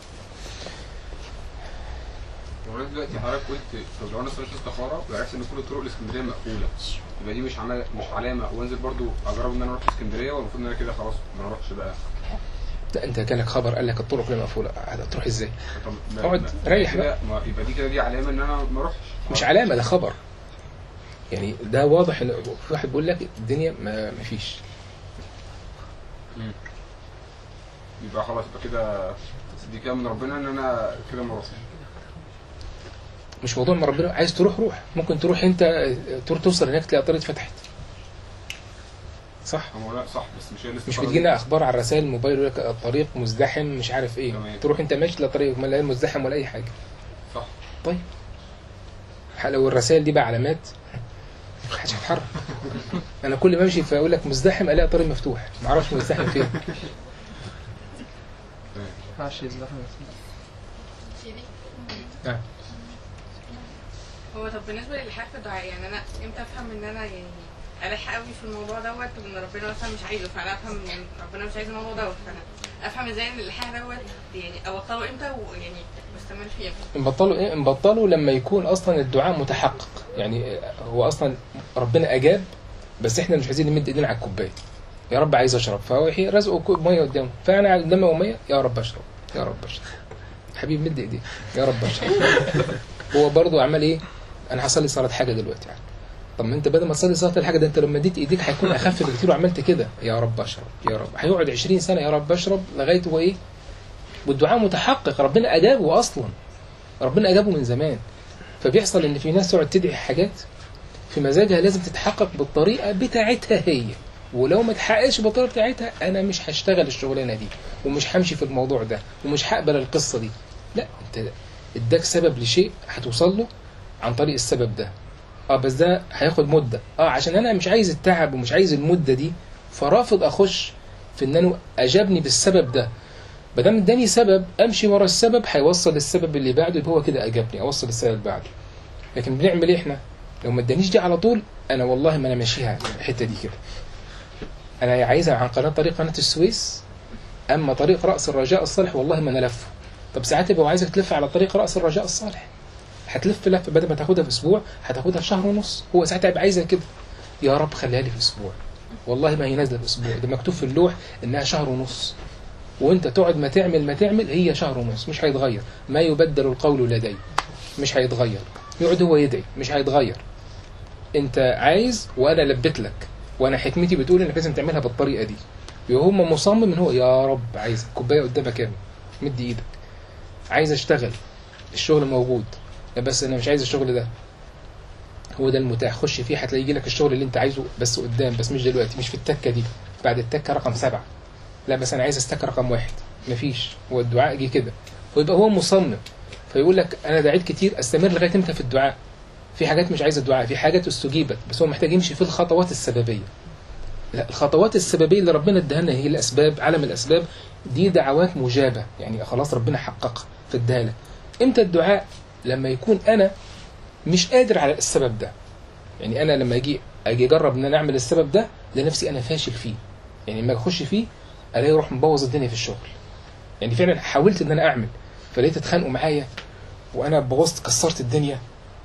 ولغايه دلوقتي حضرتك قلت طب لو انا صليت استخاره وعرفت ان كل الطرق الاسكندريه مقفوله يبقى دي مش عمل مش علامه وانزل برضو اجرب ان انا اروح اسكندريه والمفروض ان انا كده خلاص ما اروحش بقى لا انت جالك خبر قال لك الطرق كلها مقفوله هتروح ازاي طب ما- اقعد، ما- ريح كده- ما- يبقى دي كده دي علامه ان انا ما اروحش مش علامه ده خبر يعني ده واضح ان في واحد بيقول لك الدنيا ما ما فيش مم. يبقى خلاص يبقى كده دي كده من ربنا ان انا كده ما اروحش مش موضوع ما ربنا عايز تروح روح ممكن تروح انت تروح توصل هناك تلاقي الطريق اتفتحت صح هو لا صح بس مش هي مش الاستخارة دي. بتجينا اخبار على الرسائل الموبايل يقول لك الطريق مزدحم مش عارف ايه تمام. تروح انت ماشي لا طريق ما لا مزدحم ولا اي حاجه صح طيب لو الرسائل دي بقى علامات محدش هيتحرك انا كل ما امشي فاقول لك مزدحم الاقي طريق مفتوح ما اعرفش مزدحم فين ينفعش يزدحم آه. هو طب بالنسبه للحرف الدعاء يعني انا امتى افهم ان انا يعني الح قوي في الموضوع دوت وان ربنا مثلا مش عايزه فانا افهم ان ربنا مش عايز الموضوع دوت فانا افهم ازاي ان الالحاح دوت يعني ابطله امتى ويعني واستمر فيه امتى نبطله ايه نبطله لما يكون اصلا الدعاء متحقق يعني هو اصلا ربنا اجاب بس احنا مش عايزين نمد ايدينا على الكوبايه يا رب عايز اشرب فهو يحيي رزقه كوب ميه قدامه فانا قدامي ميه يا رب اشرب يا رب اشرب حبيبي مد ايديك يا رب اشرب هو برضو عمل ايه انا هصلي صلاه حاجه دلوقتي يعني طب ما انت بدل ما تصلي صلاه الحاجه ده انت لما اديت ايديك هيكون اخف بكتير وعملت كده يا رب اشرب يا رب هيقعد 20 سنه يا رب اشرب لغايه هو ايه والدعاء متحقق ربنا اجابه اصلا ربنا اجابه من زمان فبيحصل ان في ناس تقعد تدعي حاجات في مزاجها لازم تتحقق بالطريقه بتاعتها هي ولو ما اتحققش بالطريقه بتاعتها انا مش هشتغل الشغلانه دي ومش همشي في الموضوع ده ومش هقبل القصه دي لا انت اداك سبب لشيء هتوصل له عن طريق السبب ده اه بس ده هياخد مده اه عشان انا مش عايز التعب ومش عايز المده دي فرافض اخش في ان انا اجابني بالسبب ده ما دام اداني سبب امشي ورا السبب هيوصل السبب اللي بعده يبقى هو كده اجابني اوصل السبب اللي بعده لكن بنعمل ايه احنا لو ما ادانيش دي على طول انا والله ما انا ماشيها الحته دي كده انا عايزها عن قناه طريق قناه السويس اما طريق راس الرجاء الصالح والله ما انا لفه طب ساعات يبقى عايزك تلف على طريق راس الرجاء الصالح هتلف لفه بدل ما تاخدها في اسبوع هتاخدها في شهر ونص هو ساعتها يبقى عايزها كده يا رب خليها لي في اسبوع والله ما هي نازله في اسبوع ده مكتوب في اللوح انها شهر ونص وانت تقعد ما تعمل ما تعمل هي شهر ونص مش هيتغير ما يبدل القول لدي مش هيتغير يقعد هو يدعي مش هيتغير انت عايز وانا لبيت لك وانا حكمتي بتقول انك لازم تعملها بالطريقه دي وهم مصمم ان هو يا رب عايز كوبايه قدامك يا ابني مد ايدك عايز اشتغل الشغل موجود لا بس انا مش عايز الشغل ده هو ده المتاح خش فيه هتلاقي يجي لك الشغل اللي انت عايزه بس قدام بس مش دلوقتي مش في التكه دي بعد التكه رقم سبعه لا بس انا عايز استكه رقم واحد مفيش هو الدعاء جه كده ويبقى هو مصمم فيقول لك انا دعيت كتير استمر لغايه امتى في الدعاء في حاجات مش عايز الدعاء في حاجات استجيبت بس هو محتاج يمشي في الخطوات السببيه لا الخطوات السببيه اللي ربنا اداها لنا هي الاسباب علم الاسباب دي دعوات مجابه يعني خلاص ربنا حققها في اداها لك امتى الدعاء لما يكون انا مش قادر على السبب ده يعني انا لما اجي اجي اجرب ان انا اعمل السبب ده لنفسي انا فاشل فيه يعني لما اخش فيه الاقي اروح مبوظ الدنيا في الشغل يعني فعلا حاولت ان انا اعمل فلقيت اتخانقوا معايا وانا بوظت كسرت الدنيا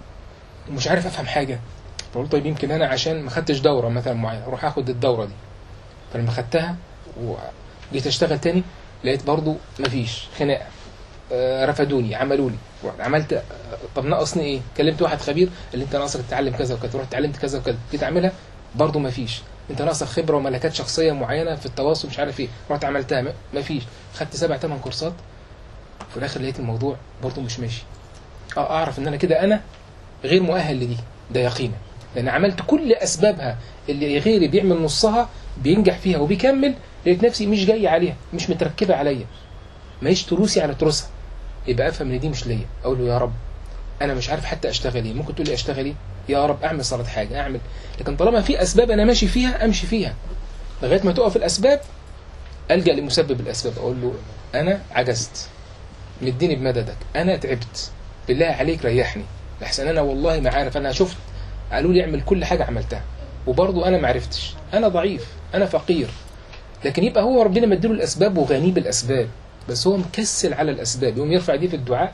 ومش عارف افهم حاجه فقلت طيب يمكن انا عشان ما خدتش دوره مثلا معينه اروح اخد الدوره دي فلما خدتها وجيت اشتغل تاني لقيت برضو مفيش خناقه آه، رفدوني عملوا لي رحت عملت آه، طب ناقصني ايه كلمت واحد خبير اللي انت ناقصك تتعلم كذا وكذا رحت اتعلمت كذا وكذا جيت اعملها برضو مفيش انت ناقصك خبره وملكات شخصيه معينه في التواصل مش عارف ايه رحت عملتها م- مفيش خدت سبع ثمان كورسات في الاخر لقيت الموضوع برضو مش ماشي اه اعرف ان انا كده انا غير مؤهل لدي ده يقينا لان عملت كل اسبابها اللي غيري بيعمل نصها بينجح فيها وبيكمل لقيت نفسي مش جاي عليها مش متركبه عليا ماهيش تروسي على تروسها يبقى افهم ان دي مش ليا اقول له يا رب انا مش عارف حتى اشتغل ايه ممكن تقول لي اشتغل ايه يا رب اعمل صلاه حاجه اعمل لكن طالما في اسباب انا ماشي فيها امشي فيها لغايه ما تقف الاسباب الجا لمسبب الاسباب اقول له انا عجزت مديني بمددك انا تعبت بالله عليك ريحني لحسن انا والله ما عارف انا شفت قالوا لي اعمل كل حاجه عملتها وبرضه انا ما عرفتش انا ضعيف انا فقير لكن يبقى هو ربنا مديله الاسباب وغني بالاسباب بس هو مكسل على الاسباب يقوم يرفع دي في الدعاء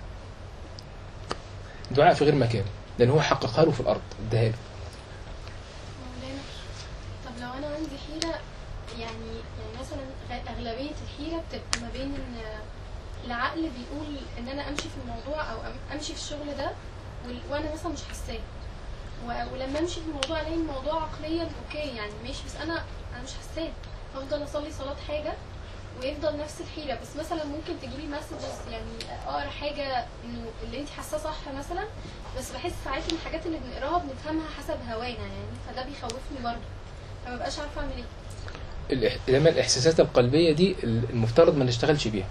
دعاء في غير مكان لان هو حققها له في الارض اداها له مولانا طب لو انا عندي حيره يعني يعني مثلا غ- اغلبيه الحيره بتبقى ما بين ان العقل بيقول ان انا امشي في الموضوع او أم- امشي في الشغل ده وال- وانا مثلا مش حاساه و- ولما امشي في الموضوع الاقي الموضوع عقليا اوكي يعني ماشي بس انا انا مش حاساه افضل اصلي صلاه حاجه ويفضل نفس الحيره بس مثلا ممكن تجيلي مسجز يعني اقرا حاجه انه اللي انت حاساه صح مثلا بس بحس ساعات ان الحاجات اللي بنقراها بنفهمها حسب هوانا يعني فده بيخوفني برضه فما بقاش عارفه اعمل ايه الإح- لما الاحساسات القلبيه دي المفترض ما نشتغلش بيها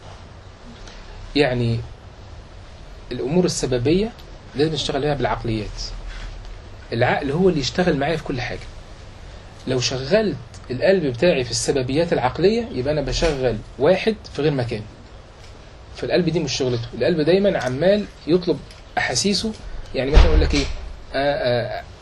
يعني الامور السببيه لازم نشتغل بيها بالعقليات العقل هو اللي يشتغل معايا في كل حاجه لو شغلت القلب بتاعي في السببيات العقليه يبقى انا بشغل واحد في غير مكان فالقلب دي مش شغلته القلب دايما عمال يطلب احاسيسه يعني مثلا يقول لك ايه آه آه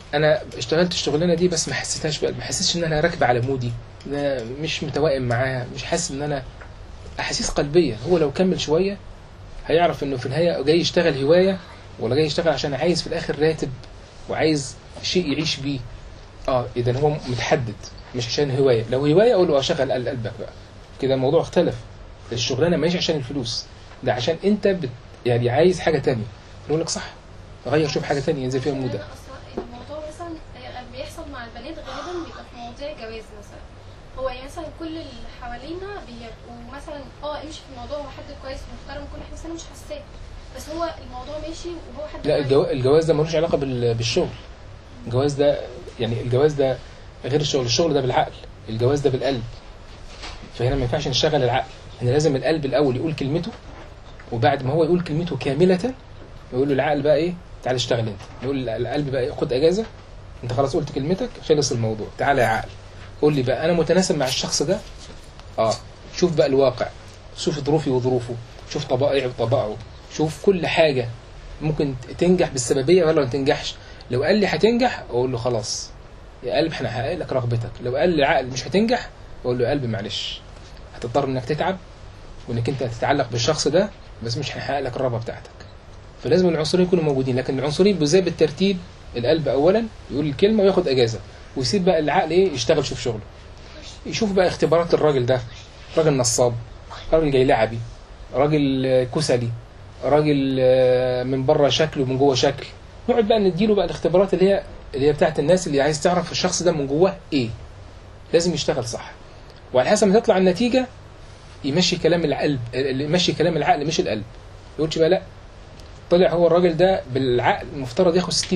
انا اشتغلت الشغلانه دي بس ما حسيتهاش بقى ما حسيتش ان انا راكبه على مودي إن أنا مش متوائم معاها مش حاسس ان انا احاسيس قلبيه هو لو كمل شويه هيعرف انه في النهايه جاي يشتغل هوايه ولا جاي يشتغل عشان عايز في الاخر راتب وعايز شيء يعيش بيه اه اذا هو متحدد مش عشان هوايه لو هوايه اقول له اشغل قلبك بقى كده الموضوع اختلف الشغلانه ماشي عشان الفلوس ده عشان انت بت يعني عايز حاجه تانية نقول لك صح غير شوف حاجه تانية ينزل فيها أنا مودك أصلا الموضوع مثلا بيحصل مع البنات غالبا بيبقى في مواضيع جواز مثلا هو يعني مثلا كل اللي حوالينا بيبقوا مثلا اه امشي في الموضوع هو حد كويس ومحترم وكل حاجه بس انا مش حاساه بس هو الموضوع ماشي وهو حد لا كويس. الجو... الجواز ده ملوش علاقه بال... بالشغل الجواز ده يعني الجواز ده غير الشغل الشغل ده بالعقل الجواز ده بالقلب فهنا ما ينفعش نشغل العقل هنا لازم القلب الاول يقول كلمته وبعد ما هو يقول كلمته كامله يقول له العقل بقى ايه تعال اشتغل انت يقول القلب بقى إيه؟ خد اجازه انت خلاص قلت كلمتك خلص الموضوع تعالى يا عقل قول لي بقى انا متناسب مع الشخص ده اه شوف بقى الواقع شوف ظروفي وظروفه شوف طبائعي وطبائعه شوف كل حاجه ممكن تنجح بالسببيه ولا ما تنجحش لو قال لي هتنجح اقول له خلاص يا قلب احنا هحقق لك رغبتك لو قال لي العقل مش هتنجح اقول له يا قلب معلش هتضطر انك تتعب وانك انت تتعلق بالشخص ده بس مش هنحقق لك الرغبه بتاعتك فلازم العنصرين يكونوا موجودين لكن العنصرين زي بالترتيب القلب اولا يقول الكلمه وياخد اجازه ويسيب بقى العقل ايه يشتغل شوف شغله يشوف بقى اختبارات الراجل ده راجل نصاب راجل جاي لعبي راجل آه، كسلي راجل آه، من بره شكل ومن جوه شكل نقعد بقى نديله بقى الاختبارات اللي هي اللي هي بتاعت الناس اللي عايز تعرف الشخص ده من جواه ايه لازم يشتغل صح وعلى حسب ما تطلع النتيجه يمشي كلام القلب اللي يمشي كلام العقل مش القلب ما يقولش بقى لا طلع هو الراجل ده بالعقل المفترض ياخد 60%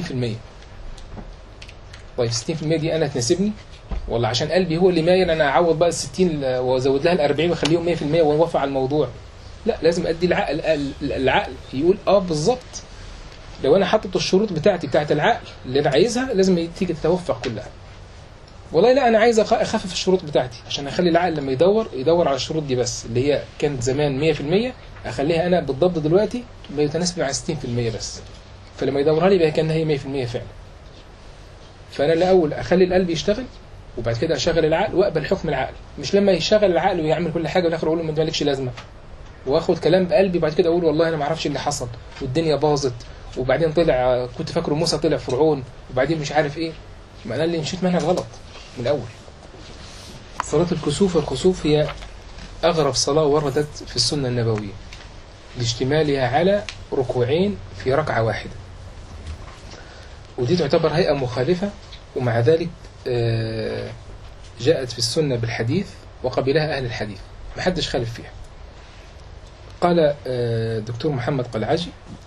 طيب 60% دي انا تناسبني ولا عشان قلبي هو اللي مايل انا اعوض بقى ال 60 وازود لها ال 40 واخليهم 100% واوافق على الموضوع لا لازم ادي العقل العقل يقول اه بالظبط لو انا حاطط الشروط بتاعتي بتاعت العقل اللي انا عايزها لازم تيجي تتوفق كلها والله لا انا عايز أخ- اخفف الشروط بتاعتي عشان اخلي العقل لما يدور يدور على الشروط دي بس اللي هي كانت زمان 100% اخليها انا بالضبط دلوقتي بيتناسب مع 60% بس فلما يدورها لي يبقى كانها هي 100% فعلا فانا الاول اخلي القلب يشتغل وبعد كده اشغل العقل واقبل حكم العقل مش لما يشغل العقل ويعمل كل حاجه والاخر اقول له ما انت مالكش لازمه واخد كلام بقلبي وبعد كده اقول والله انا ما اعرفش اللي حصل والدنيا باظت وبعدين طلع كنت فاكره موسى طلع فرعون وبعدين مش عارف ايه ما انا اللي مشيت منها غلط من الاول صلاة الكسوف الكسوف هي أغرب صلاة وردت في السنة النبوية لاشتمالها على ركوعين في ركعة واحدة ودي تعتبر هيئة مخالفة ومع ذلك آه، جاءت في السنة بالحديث وقبلها أهل الحديث محدش خالف فيها قال آه، دكتور محمد قلعجي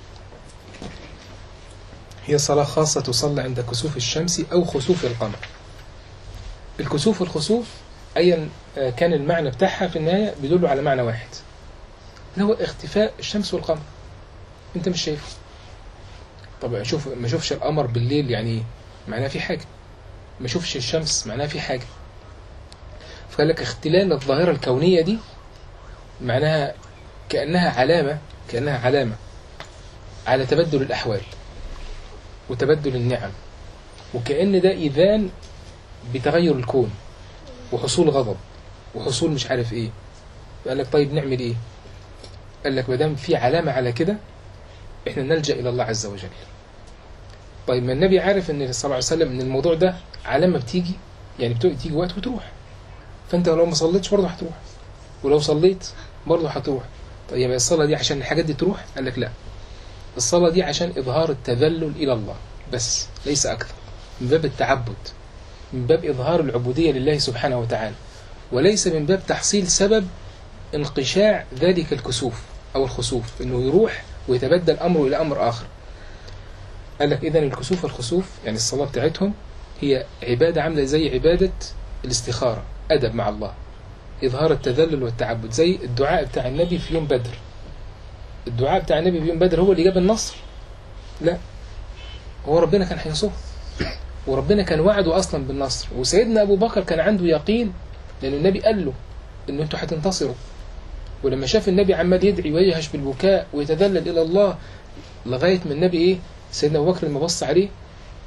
هي صلاة خاصة تصلى عند كسوف الشمس أو خسوف القمر الكسوف والخسوف أيا آه، كان المعنى بتاعها في النهاية بيدل على معنى واحد اللي هو اختفاء الشمس والقمر انت مش شايفه طب اشوف ما اشوفش القمر بالليل يعني ايه معناه في حاجة ما اشوفش الشمس معناها في حاجة فقال لك اختلال الظاهرة الكونية دي معناها كأنها علامة كأنها علامة على تبدل الأحوال وتبدل النعم وكأن ده إذان بتغير الكون وحصول غضب وحصول مش عارف ايه قال لك طيب نعمل ايه قال لك ما دام في علامة على كده احنا نلجأ إلى الله عز وجل طيب ما النبي عارف ان صلى الله عليه وسلم ان الموضوع ده علامة بتيجي يعني بتيجي تيجي وقت وتروح فانت لو ما صليتش برضه هتروح ولو صليت برضه هتروح طيب يبقى الصلاة دي عشان الحاجات دي تروح قال لك لا الصلاة دي عشان إظهار التذلل إلى الله بس ليس أكثر من باب التعبد من باب إظهار العبودية لله سبحانه وتعالى وليس من باب تحصيل سبب انقشاع ذلك الكسوف أو الخسوف إنه يروح ويتبدل أمره إلى أمر آخر قال لك إذن الكسوف والخسوف يعني الصلاة بتاعتهم هي عبادة عاملة زي عبادة الاستخارة أدب مع الله إظهار التذلل والتعبد زي الدعاء بتاع النبي في يوم بدر الدعاء بتاع النبي في يوم بدر هو اللي جاب النصر لا هو ربنا كان هينصره وربنا كان وعده أصلا بالنصر وسيدنا أبو بكر كان عنده يقين لأن النبي قال له إن أنتوا هتنتصروا ولما شاف النبي عمال يدعي ويجهش بالبكاء ويتذلل إلى الله لغاية ما النبي إيه سيدنا أبو بكر لما بص عليه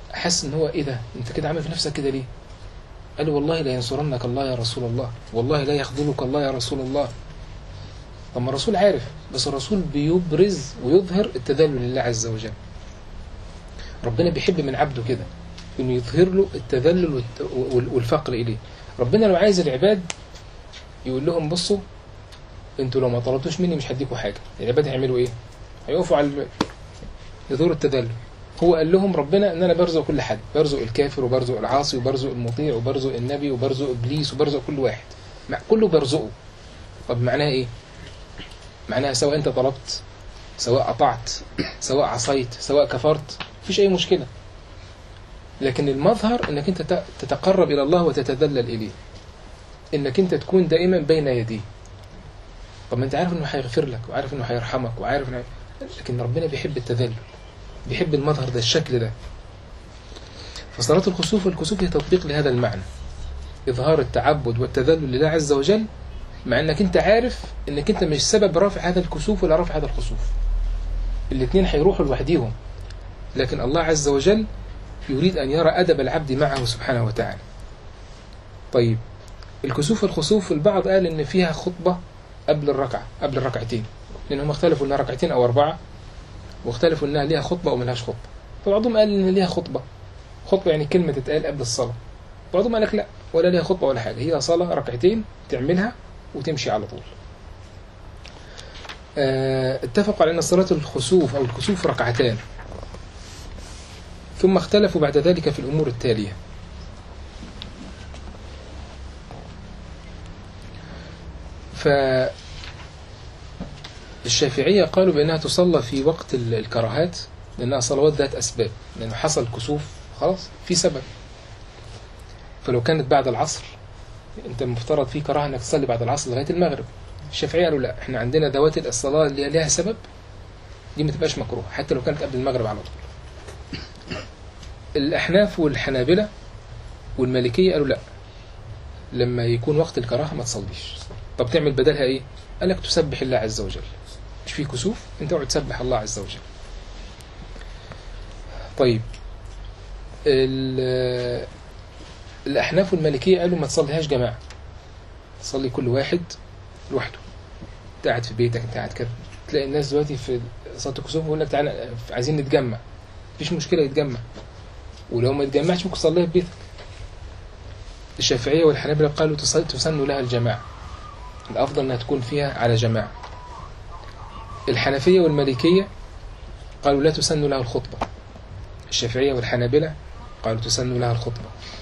حس ان هو ايه ده انت كده عامل في نفسك كده ليه قال له والله لا ينصرنك الله يا رسول الله والله لا يخذلك الله يا رسول الله طب ما الرسول عارف بس الرسول بيبرز ويظهر التذلل لله عز وجل ربنا بيحب من عبده كده انه يظهر له التذلل والت- وال- والفقر اليه ربنا لو عايز العباد يقول لهم بصوا انتوا لو ما طلبتوش مني مش هديكوا حاجه العباد هيعملوا ايه هيقفوا على الباب يدور التذلل هو قال لهم ربنا ان انا برزق كل حد برزق الكافر وبرزق العاصي وبرزق المطيع وبرزق النبي وبرزق ابليس وبرزق كل واحد مع كله برزقه طب معناها ايه معناها سواء انت طلبت سواء قطعت سواء عصيت سواء كفرت مفيش اي مشكله لكن المظهر انك انت ت- تتقرب الى الله وتتذلل اليه انك انت تكون دائما بين يديه طب ما انت عارف انه هيغفر لك وعارف انه هيرحمك وعارف انه لكن ربنا بيحب التذلل بيحب المظهر ده الشكل ده فصلاة الكسوف والكسوف هي تطبيق لهذا المعنى إظهار التعبد والتذلل لله عز وجل مع انك انت عارف انك انت مش سبب رفع هذا الكسوف ولا رفع هذا الخسوف الاثنين هيروحوا لوحديهم لكن الله عز وجل يريد ان يرى ادب العبد معه سبحانه وتعالى طيب الكسوف والخسوف البعض قال ان فيها خطبة قبل الركعة قبل الركعتين لانهم اختلفوا انها ركعتين او اربعة واختلفوا انها ليها خطبة او ملهاش خطبة فبعضهم قال ان ليها خطبة خطبة يعني كلمة تتقال قبل الصلاة بعضهم قال لك لا ولا ليها خطبة ولا حاجة هي صلاة ركعتين تعملها وتمشي على طول آه، اتفقوا على أن صلاة الخسوف أو الكسوف ركعتان ثم اختلفوا بعد ذلك في الأمور التالية ف الشافعية قالوا بأنها تصلى في وقت ال- الكراهات لأنها صلوات ذات أسباب لأنه حصل كسوف خلاص في سبب فلو كانت بعد العصر انت المفترض في كراهه انك تصلي بعد العصر لغايه المغرب الشافعيه قالوا لا احنا عندنا ذوات الصلاه اللي ليها سبب دي ما تبقاش مكروه حتى لو كانت قبل المغرب على طول الاحناف والحنابله والمالكيه قالوا لا لما يكون وقت الكراهه ما تصليش طب تعمل بدلها ايه قال لك تسبح الله عز وجل مش في كسوف انت اقعد تسبح الله عز وجل طيب ال- الأحناف والمالكية قالوا ما تصليهاش جماعة تصلي كل واحد لوحده انت قاعد في بيتك انت قاعد كده تلاقي الناس دلوقتي في صلاة الكسوف بيقول لك تعالى عايزين نتجمع مفيش مشكلة يتجمع ولو ما يتجمعش ممكن تصليها في بيتك الشافعية والحنابلة قالوا تصلي تسن لها الجماعة الأفضل أنها تكون فيها على جماعة الحنفية والمالكية قالوا لا تسن لها الخطبة الشافعية والحنابلة قالوا تسن لها الخطبة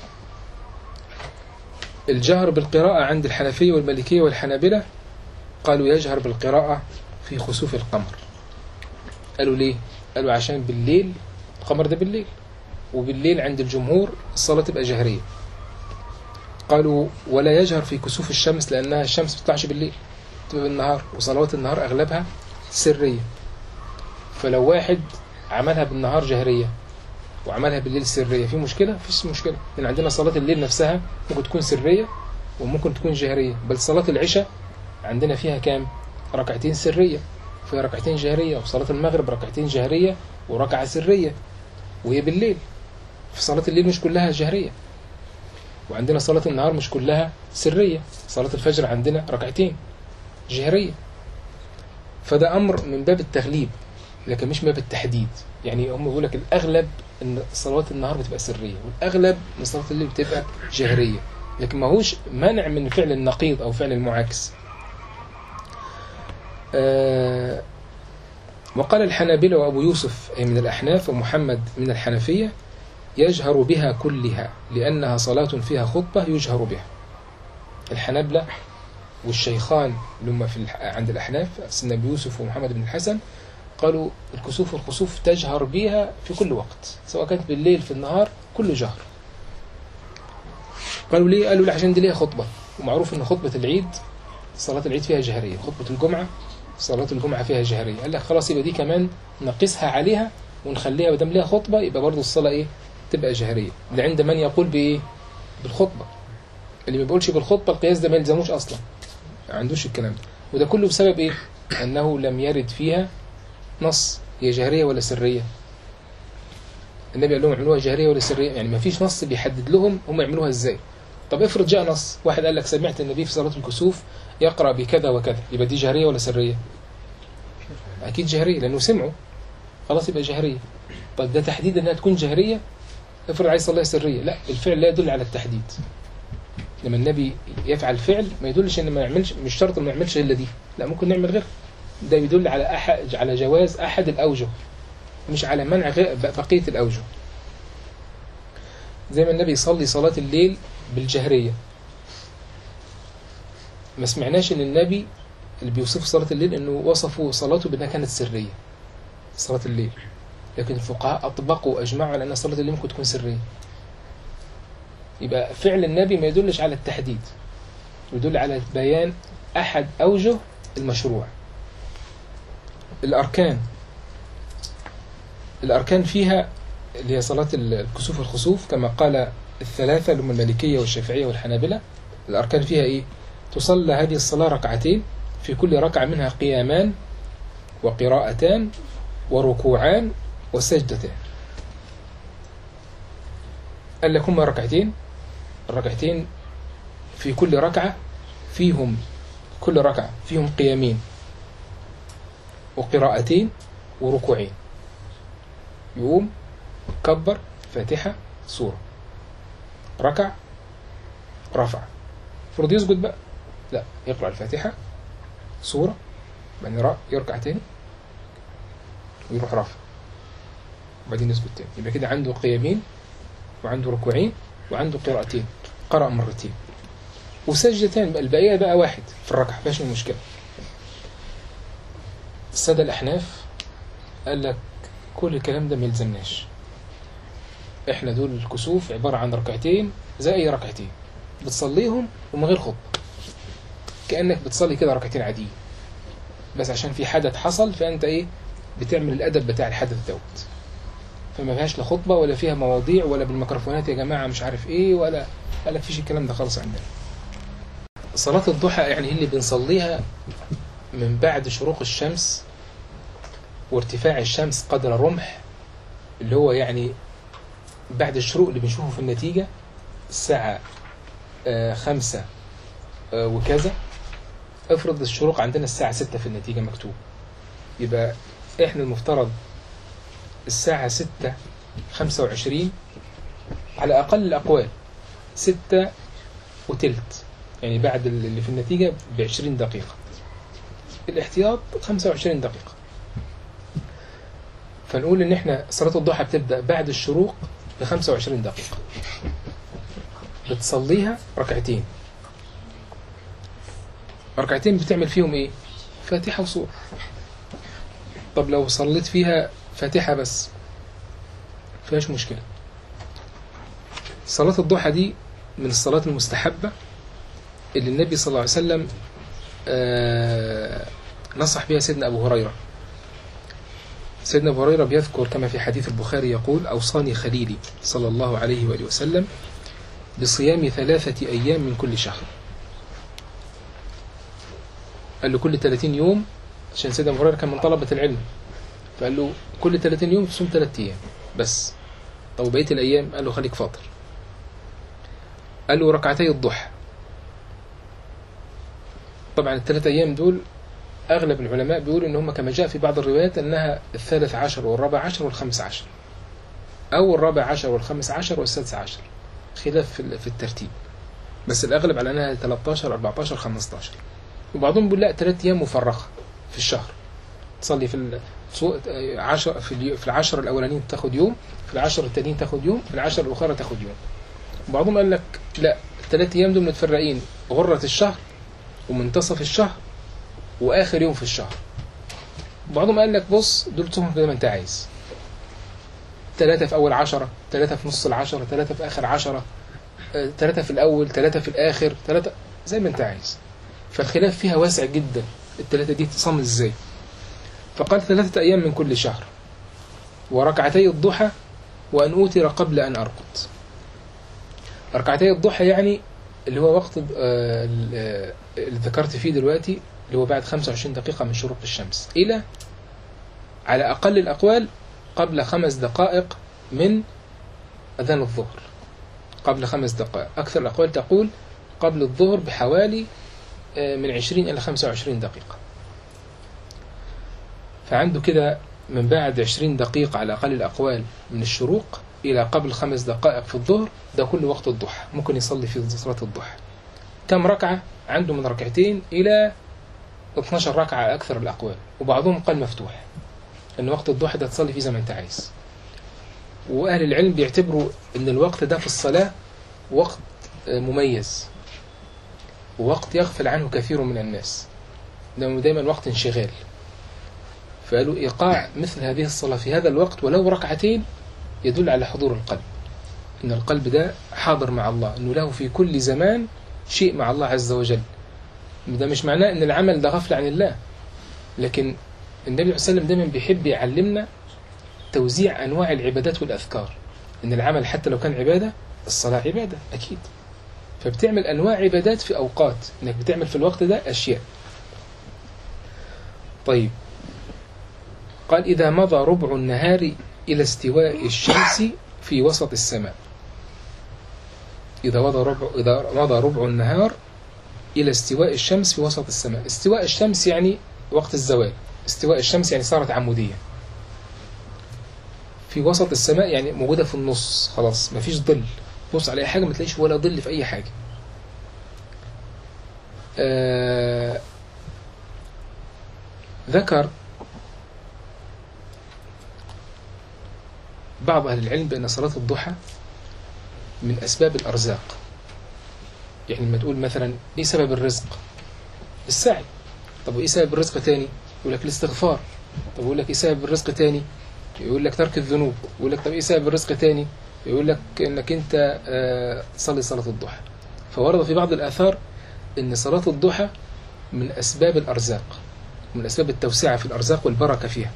الجهر بالقراءة عند الحنفية والمالكية والحنابلة قالوا يجهر بالقراءة في خسوف القمر قالوا ليه؟ قالوا عشان بالليل القمر ده بالليل وبالليل عند الجمهور الصلاة تبقى جهرية قالوا ولا يجهر في كسوف الشمس لأنها الشمس ما بتطلعش بالليل تبقى بالنهار وصلوات النهار أغلبها سرية فلو واحد عملها بالنهار جهرية وعملها بالليل سرية في مشكلة؟ مفيش مشكلة لأن عندنا صلاة الليل نفسها ممكن تكون سرية وممكن تكون جهرية بل صلاة العشاء عندنا فيها كام؟ ركعتين سرية فيها ركعتين جهرية وصلاة المغرب ركعتين جهرية وركعة سرية وهي بالليل في صلاة الليل مش كلها جهرية وعندنا صلاة النهار مش كلها سرية صلاة الفجر عندنا ركعتين جهرية فده أمر من باب التغليب لكن مش من باب التحديد يعني هم بيقول لك الأغلب ان صلوات النهار بتبقى سريه والاغلب ان صلاه الليل بتبقى جهريه لكن ما هوش منع من فعل النقيض او فعل المعاكس آه وقال الحنابلة وأبو يوسف أي من الأحناف ومحمد من الحنفية يجهر بها كلها لأنها صلاة فيها خطبة يجهر بها الحنابلة والشيخان اللي هم في الح... عند الأحناف سيدنا أبو يوسف ومحمد بن الحسن قالوا الكسوف والخسوف تجهر بها في كل وقت سواء كانت بالليل في النهار كله جهر قالوا ليه قالوا لا عشان دي ليها خطبة ومعروف ان خطبة العيد صلاة العيد فيها جهرية خطبة الجمعة صلاة الجمعة فيها جهرية قال لك خلاص يبقى دي كمان نقصها عليها ونخليها ما دام ليها خطبة يبقى برضه الصلاة ايه تبقى جهرية ده عند من يقول بايه بالخطبة اللي ما بيقولش بالخطبة القياس ده ما يلزموش اصلا ما عندوش الكلام ده وده كله بسبب ايه انه لم يرد فيها نص هي جهرية ولا سرية النبي قال لهم اعملوها جهريه ولا سريه يعني ما فيش نص بيحدد لهم هم يعملوها ازاي طب افرض جاء نص واحد قال لك سمعت النبي في صلاه الكسوف يقرا بكذا وكذا يبقى دي جهريه ولا سريه اكيد جهريه لانه سمعوا خلاص يبقى جهريه طب ده تحديد انها تكون جهريه افرض عايز يصليها سريه لا الفعل لا يدل على التحديد لما النبي يفعل فعل ما يدلش ان ما يعملش مش شرط انه ما يعملش الا دي لا ممكن نعمل غيرها ده يدل على أحد على جواز احد الاوجه مش على منع غير بقيه الاوجه زي ما النبي يصلي صلاه الليل بالجهريه ما سمعناش ان النبي اللي بيوصف صلاه الليل انه وصفوا صلاته بانها كانت سريه صلاه الليل لكن الفقهاء اطبقوا واجمعوا على ان صلاه الليل ممكن تكون سريه يبقى فعل النبي ما يدلش على التحديد يدل على بيان أحد أوجه المشروع الأركان الأركان فيها اللي هي صلاة الكسوف والخسوف كما قال الثلاثة اللي هم المالكية والشافعية والحنابلة الأركان فيها إيه؟ تصلى هذه الصلاة ركعتين في كل ركعة منها قيامان وقراءتان وركوعان وسجدتان قال لك هما ركعتين الركعتين في كل ركعة فيهم كل ركعة فيهم قيامين وقراءتين وركوعين يقوم كبر فاتحة سورة ركع رفع فرض يسجد بقى لا يقرأ الفاتحة سورة بعدين يركع تاني ويروح رافع وبعدين يسجد تاني يبقى كده عنده قيامين وعنده ركوعين وعنده قراءتين قرأ مرتين وسجدتين البقية بقى واحد في الركعة فيهاش مشكلة السادة الأحناف قال لك كل الكلام ده ما يلزمناش احنا دول الكسوف عبارة عن ركعتين زي أي ركعتين بتصليهم ومن غير خطبة كأنك بتصلي كده ركعتين عادية بس عشان في حدث حصل فأنت إيه بتعمل الأدب بتاع الحدث دوت فما فيهاش لا خطبة ولا فيها مواضيع ولا بالميكروفونات يا جماعة مش عارف ايه ولا قال لك فيش الكلام ده خالص عندنا صلاة الضحى يعني هي اللي بنصليها من بعد شروق الشمس وارتفاع الشمس قدر رمح اللي هو يعني بعد الشروق اللي بنشوفه في النتيجة الساعة آه خمسة آه وكذا افرض الشروق عندنا الساعة ستة في النتيجة مكتوب يبقى احنا المفترض الساعة ستة خمسة وعشرين على أقل الأقوال ستة وتلت يعني بعد اللي في النتيجة بعشرين دقيقة الاحتياط خمسة وعشرين دقيقة فنقول إن إحنا صلاة الضحى بتبدأ بعد الشروق بخمسة وعشرين دقيقة بتصليها ركعتين ركعتين بتعمل فيهم إيه؟ فاتحة وسورة طب لو صليت فيها فاتحة بس فيهاش مشكلة صلاة الضحى دي من الصلاة المستحبة اللي النبي صلى الله عليه وسلم آه نصح بها سيدنا أبو هريرة سيدنا أبو هريرة بيذكر كما في حديث البخاري يقول أوصاني خليلي صلى الله عليه وآله وسلم بصيام ثلاثة أيام من كل شهر قال له كل 30 يوم عشان سيدنا أبو هريرة كان من طلبة العلم فقال له كل 30 يوم تصوم 3 أيام بس طب بقية الأيام قال له خليك فاطر قال له ركعتي الضحى طبعا الثلاث أيام دول أغلب العلماء بيقولوا إن هم كما جاء في بعض الروايات أنها الثالث عشر والرابع عشر والخامس عشر أو الرابع عشر والخامس عشر والسادس عشر خلاف في في الترتيب بس الأغلب على أنها 13 14 15 وبعضهم بيقول لا ثلاث أيام مفرغة في الشهر تصلي في عشر في في العشر الأولانيين تاخد يوم في العشر التانيين تاخد يوم في العشر الأخرى تاخد يوم وبعضهم قال لك لا الثلاث أيام دول متفرقين غرة الشهر ومنتصف الشهر واخر يوم في الشهر بعضهم قال لك بص دول تصوم زي ما انت عايز ثلاثة في أول عشرة ثلاثة في نص العشرة ثلاثة في آخر عشرة ثلاثة في الأول ثلاثة في الآخر ثلاثة زي ما انت عايز فالخلاف فيها واسع جدا الثلاثة دي تصم ازاي فقال ثلاثة أيام من كل شهر وركعتي الضحى وأن أوتر قبل أن أرقد ركعتي الضحى يعني اللي هو وقت اللي ذكرت فيه دلوقتي اللي هو بعد 25 دقيقة من شروق الشمس إلى على أقل الأقوال قبل خمس دقائق من أذان الظهر قبل خمس دقائق أكثر الأقوال تقول قبل الظهر بحوالي آه، من 20 إلى 25 دقيقة فعنده كده من بعد 20 دقيقة على أقل الأقوال من الشروق إلى قبل خمس دقائق في الظهر ده كل وقت الضحى ممكن يصلي في صلاة الضحى كم ركعة عنده من ركعتين إلى 12 ركعة أكثر الأقوال وبعضهم قال مفتوح إن وقت الضحى ده تصلي فيه زي ما أنت عايز وأهل العلم بيعتبروا إن الوقت ده في الصلاة وقت آه، مميز ووقت يغفل عنه كثير من الناس لأنه دايما وقت انشغال فقالوا إيقاع مثل هذه الصلاة في هذا الوقت ولو ركعتين يدل على حضور القلب إن القلب ده حاضر مع الله إنه له في كل زمان شيء مع الله عز وجل ده مش معناه إن العمل ده غفل عن الله لكن النبي عليه الصلاة والسلام دايما بيحب يعلمنا توزيع أنواع العبادات والأذكار إن العمل حتى لو كان عبادة الصلاة عبادة أكيد فبتعمل أنواع عبادات في أوقات إنك بتعمل في الوقت ده أشياء طيب قال إذا مضى ربع النهار إلى استواء الشمس في وسط السماء إذا مضى ربع إذا مضى ربع النهار إلى استواء الشمس في وسط السماء استواء الشمس يعني وقت الزوال استواء الشمس يعني صارت عمودية في وسط السماء يعني موجودة في النص خلاص مفيش ظل بص على أي حاجة ما تلاقيش ولا ظل في أي حاجة آه ذكر بعض أهل العلم بأن صلاة الضحى من أسباب الأرزاق يعني لما تقول مثلا إيه سبب الرزق السعي طب وإيه سبب الرزق تاني يقول لك الاستغفار طب يقول لك إيه سبب الرزق تاني يقول لك ترك الذنوب يقول لك طب إيه سبب الرزق تاني يقول لك إنك أنت آه، صلي صلاة الضحى فورد في بعض الآثار إن صلاة الضحى من أسباب الأرزاق من أسباب التوسعة في الأرزاق والبركة فيها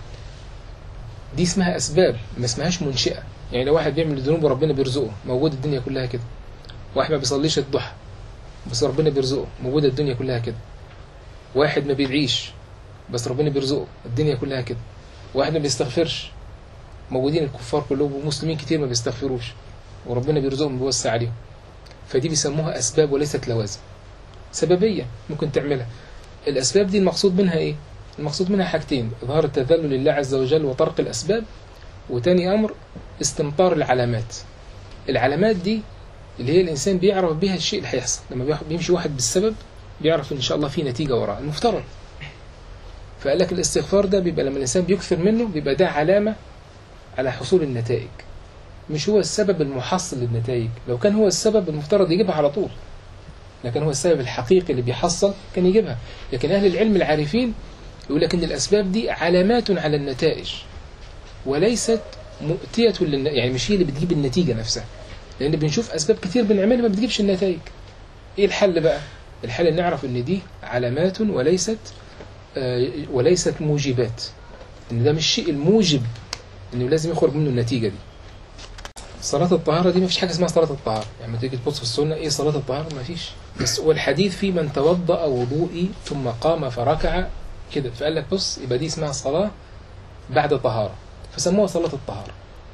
دي اسمها أسباب ما اسمهاش منشئة يعني لو واحد بيعمل ذنوب وربنا بيرزقه موجود الدنيا كلها كده واحد ما بيصليش الضحى بس ربنا بيرزقه موجودة الدنيا كلها كده واحد ما بيدعيش بس ربنا بيرزقه الدنيا كلها كده واحد ما بيستغفرش موجودين الكفار كلهم ومسلمين كتير ما بيستغفروش وربنا بيرزقهم بيوسع عليهم فدي بيسموها أسباب وليست لوازم سببية ممكن تعملها الأسباب دي المقصود منها إيه؟ المقصود منها حاجتين إظهار التذلل لله عز وجل وطرق الأسباب وتاني أمر استمطار العلامات العلامات دي اللي هي الإنسان بيعرف بيها الشيء اللي هيحصل لما بيح- بيمشي واحد بالسبب بيعرف إن شاء الله في نتيجة وراه المفترض فقال لك الاستغفار ده بيبقى لما الإنسان بيكثر منه بيبقى ده علامة على حصول النتائج مش هو السبب المحصل للنتائج لو كان هو السبب المفترض يجيبها على طول لكن هو السبب الحقيقي اللي بيحصل كان يجيبها لكن أهل العلم العارفين يقول لك إن الأسباب دي علامات على النتائج وليست مؤتية للن... يعني مش هي اللي بتجيب النتيجة نفسها لأن بنشوف أسباب كتير بنعملها ما بتجيبش النتائج إيه الحل بقى؟ الحل إن نعرف إن دي علامات وليست آه، وليست موجبات إن ده مش الشيء الموجب إنه لازم يخرج منه النتيجة دي صلاة الطهارة دي ما فيش حاجة اسمها صلاة الطهارة يعني لما تيجي تبص في السنة ايه صلاة الطهارة ما فيش بس والحديث في من توضأ وضوئي ثم قام فركع كده فقال لك بص يبقى دي اسمها صلاة بعد طهارة فسموها صلاة الطهارة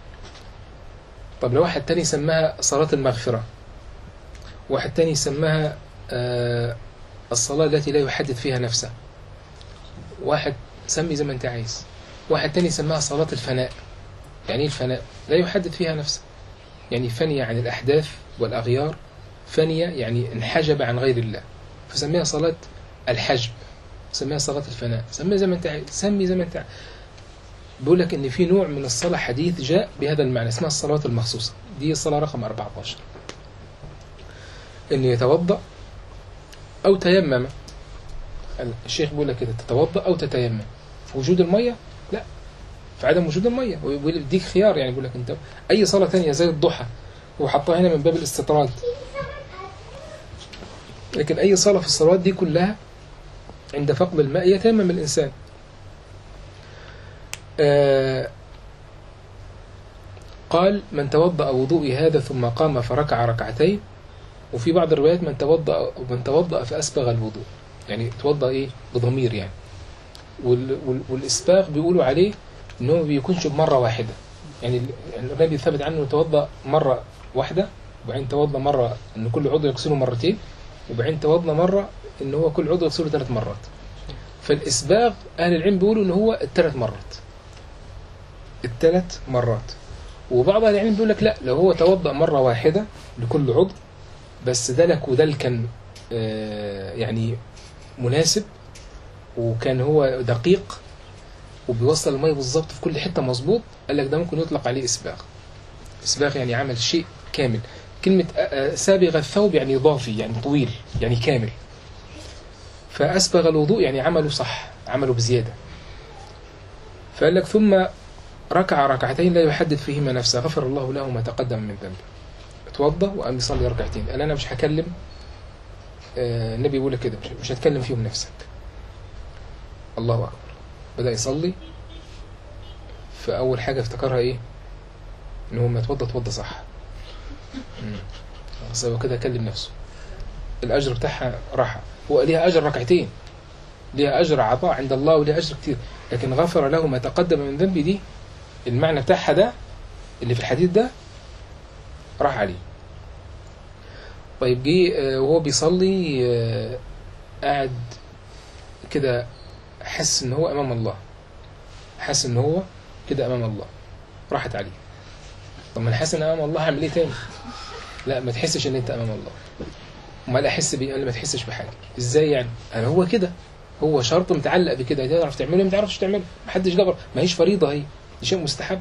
طب لو واحد تاني سماها صلاة المغفرة واحد تاني سماها آه الصلاة التي لا يحدث فيها نفسه واحد سمي زي ما انت عايز واحد تاني سماها صلاة الفناء يعني ايه الفناء لا يحدث فيها نفسه يعني فني عن الأحداث والأغيار فني يعني انحجب عن غير الله فسميها صلاة الحجب سميها صلاة الفناء سميها زي ما انت عايز سمي زي ما انت عايز بيقول لك ان في نوع من الصلاة حديث جاء بهذا المعنى اسمها الصلاة المخصوصة دي الصلاة رقم 14 انه يتوضأ او تيمم الشيخ بيقول لك كده تتوضأ او تتيمم في وجود المية لا في عدم وجود المية ويديك خيار يعني بيقول لك انت اي صلاة تانية زي الضحى وحطها هنا من باب الاستطراد لكن اي صلاة في الصلوات دي كلها عند فقد الماء يتيمم الانسان آه قال من توضأ وضوئي هذا ثم قام فركع ركعتين وفي بعض الروايات من توضأ من توضأ فأسبغ الوضوء يعني توضأ ايه بضمير يعني وال وال والإسباغ بيقولوا عليه إن هو ما بيكونش بمرة واحدة يعني ال- يعني النبي ثبت عنه انه توضا مره واحده وبعدين توضا مره ان كل عضو يغسله مرتين وبعدين توضا مره ان هو كل عضو يغسله ثلاث مرات فالاسباغ اهل العلم بيقولوا ان هو الثلاث مرات الثلاث مرات وبعض اهل العلم بيقول لك لا لو هو توضا مره واحده لكل عضو بس دلك ودلكا آه، يعني مناسب وكان هو دقيق وبيوصل المية بالظبط في كل حتة مظبوط قال لك ده ممكن يطلق عليه إسباغ إسباغ يعني عمل شيء كامل كلمة آه، آه، سابغ الثوب يعني إضافي يعني طويل يعني كامل فأسبغ الوضوء يعني عمله صح عمله بزيادة فقال لك ثم ركع ركعتين لا يحدث فيهما نفسه غفر الله له ما تقدم من ذنبه اتوضى وقام يصلي ركعتين قال انا مش هكلم آه، النبي يقول لك كده مش- مش هتكلم فيهم نفسك الله اكبر بدا يصلي فاول حاجه افتكرها ايه ان هو ما يتوضى اتوضى صح مم. بس هو كده كلم نفسه الاجر بتاعها راحه هو ليها اجر ركعتين ليها اجر عطاء عند الله وليها اجر كتير لكن غفر له ما تقدم من ذنبه دي المعنى بتاعها ده اللي في الحديث ده راح عليه طيب جه آه، وهو بيصلي آه، قاعد كده حس ان هو امام الله حس ان هو كده امام الله راحت عليه طب ما انا حاسس ان امام الله هعمل ايه تاني لا ما تحسش ان انت امام الله امال احس بيه قال لي ما تحسش بحاجه ازاي يعني انا هو كده هو شرط متعلق بكده تعرف تعمله ما تعرفش تعمله محدش جبر ما هيش فريضه هي دي شيء مستحب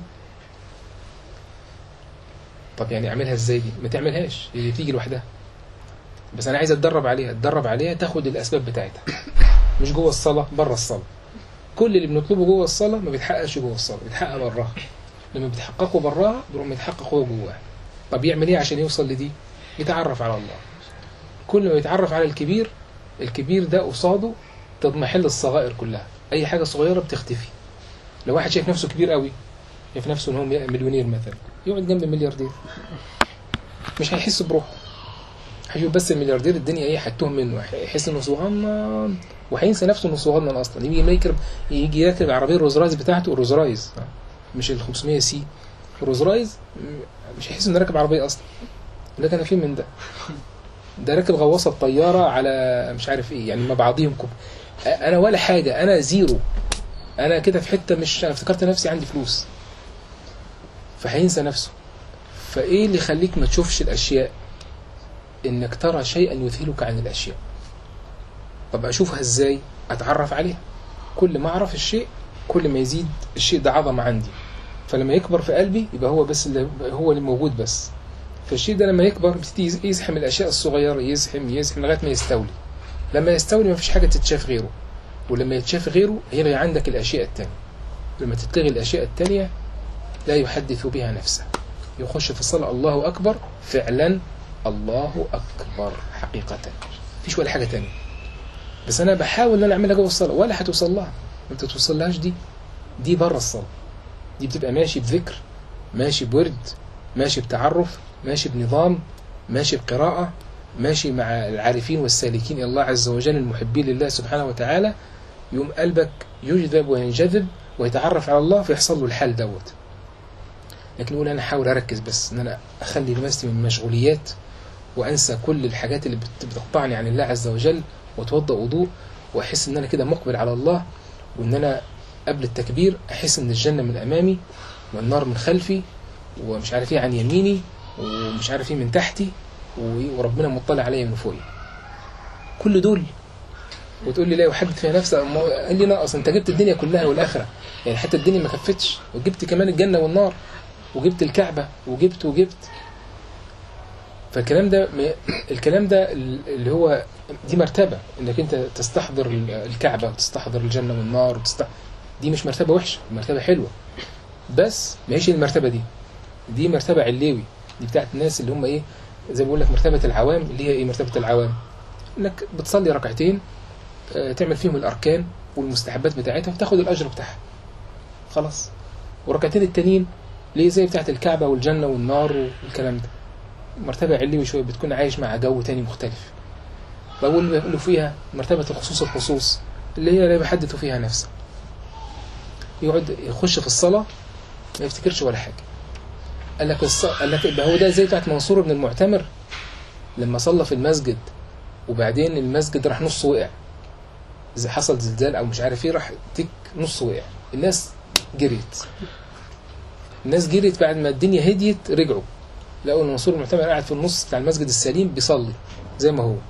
طب يعني اعملها ازاي دي ما تعملهاش هي تيجي لوحدها بس انا عايز اتدرب عليها اتدرب عليها تاخد الاسباب بتاعتها مش جوه الصلاه بره الصلاه كل اللي بنطلبه جوه الصلاه ما بيتحققش جوه الصلاه بيتحقق براها لما بيتحققوا براها بيروح متحقق هو جواها طب يعمل ايه عشان يوصل لدي يتعرف على الله كل ما يتعرف على الكبير الكبير ده قصاده تضمحل الصغائر كلها اي حاجه صغيره بتختفي لو واحد شايف نفسه كبير قوي شايف نفسه ان هو مليونير مثلا يقعد جنب ملياردير مش هيحس بروحه هيشوف بس الملياردير الدنيا ايه هتوه منه هيحس انه صغنن وهينسى نفسه انه صغنن اصلا يجي يركب يجي يركب العربيه الروز رايز بتاعته الروز رايز مش ال 500 سي الروز رايز م- مش هيحس انه راكب عربيه اصلا يقول لك انا فين من ده ده راكب غواصه بطياره على مش عارف ايه يعني ما بعضيهم كوب انا ولا حاجه انا زيرو انا كده في حته مش انا افتكرت نفسي عندي فلوس فهينسى نفسه فايه اللي يخليك ما تشوفش الاشياء انك ترى شيئا يذهلك عن الاشياء طب اشوفها ازاي اتعرف عليها كل ما اعرف الشيء كل ما يزيد الشيء ده عظمه عندي فلما يكبر في قلبي يبقى هو بس اللي هو اللي موجود بس فالشيء ده لما يكبر بيبتدي يزحم الاشياء الصغيره يزحم يزحم لغايه ما يستولي لما يستولي ما فيش حاجه تتشاف غيره ولما يتشاف غيره هيلغي عندك الاشياء التانية لما تتلغي الاشياء التانية لا يحدث بها نفسه يخش في الصلاة الله أكبر فعلا الله أكبر حقيقة مفيش ولا حاجة تانية بس أنا بحاول إن أنا أعملها جوه الصلاة ولا هتوصل لها ما توصل لهاش دي دي بره الصلاة دي بتبقى ماشي بذكر ماشي بورد ماشي بتعرف ماشي بنظام ماشي بقراءة ماشي مع العارفين والسالكين إلى الله عز وجل المحبين لله سبحانه وتعالى يوم قلبك يجذب وينجذب ويتعرف على الله فيحصل له الحال دوت لكن يقول انا احاول اركز بس ان انا اخلي نفسي من مشغوليات وانسى كل الحاجات اللي بت- بتقطعني عن الله عز وجل واتوضا وضوء واحس ان انا كده مقبل على الله وان انا قبل التكبير احس ان الجنه من امامي والنار من خلفي ومش عارف ايه عن يميني ومش عارف ايه من تحتي و- وربنا مطلع عليا من فوقي كل دول وتقول لي لا يحدث فيها نفسه أما هو قال لي ناقص انت جبت الدنيا كلها والاخره يعني حتى الدنيا ما كفتش وجبت كمان الجنه والنار وجبت الكعبة وجبت وجبت فالكلام ده م- الكلام ده اللي هو دي مرتبة انك انت تستحضر ال- الكعبة وتستحضر الجنة والنار وتستح... دي مش مرتبة وحشة مرتبة حلوة بس ما هيش المرتبة دي دي مرتبة علوي دي بتاعت الناس اللي هم ايه زي ما بقول لك مرتبة العوام اللي هي ايه مرتبة العوام انك بتصلي ركعتين آه، تعمل فيهم الاركان والمستحبات بتاعتها وتاخد الاجر بتاعها خلاص وركعتين التانيين ليه زي بتاعت الكعبة والجنة والنار والكلام ده مرتبة علوي شوية بتكون عايش مع جو تاني مختلف بقول له فيها مرتبة الخصوص الخصوص اللي هي لا يحدث فيها نفسه يقعد يخش في الصلاة ما يفتكرش ولا حاجه قال لك الص... قال لك يبقى هو ده زي بتاعت منصور بن المعتمر لما صلى في المسجد وبعدين المسجد راح نصه وقع زي حصل زلزال او مش عارف ايه راح تك نص وقع الناس جريت الناس جريت بعد ما الدنيا هديت رجعوا لقوا ان منصور المعتمر قاعد في النص بتاع المسجد السليم بيصلي زي ما هو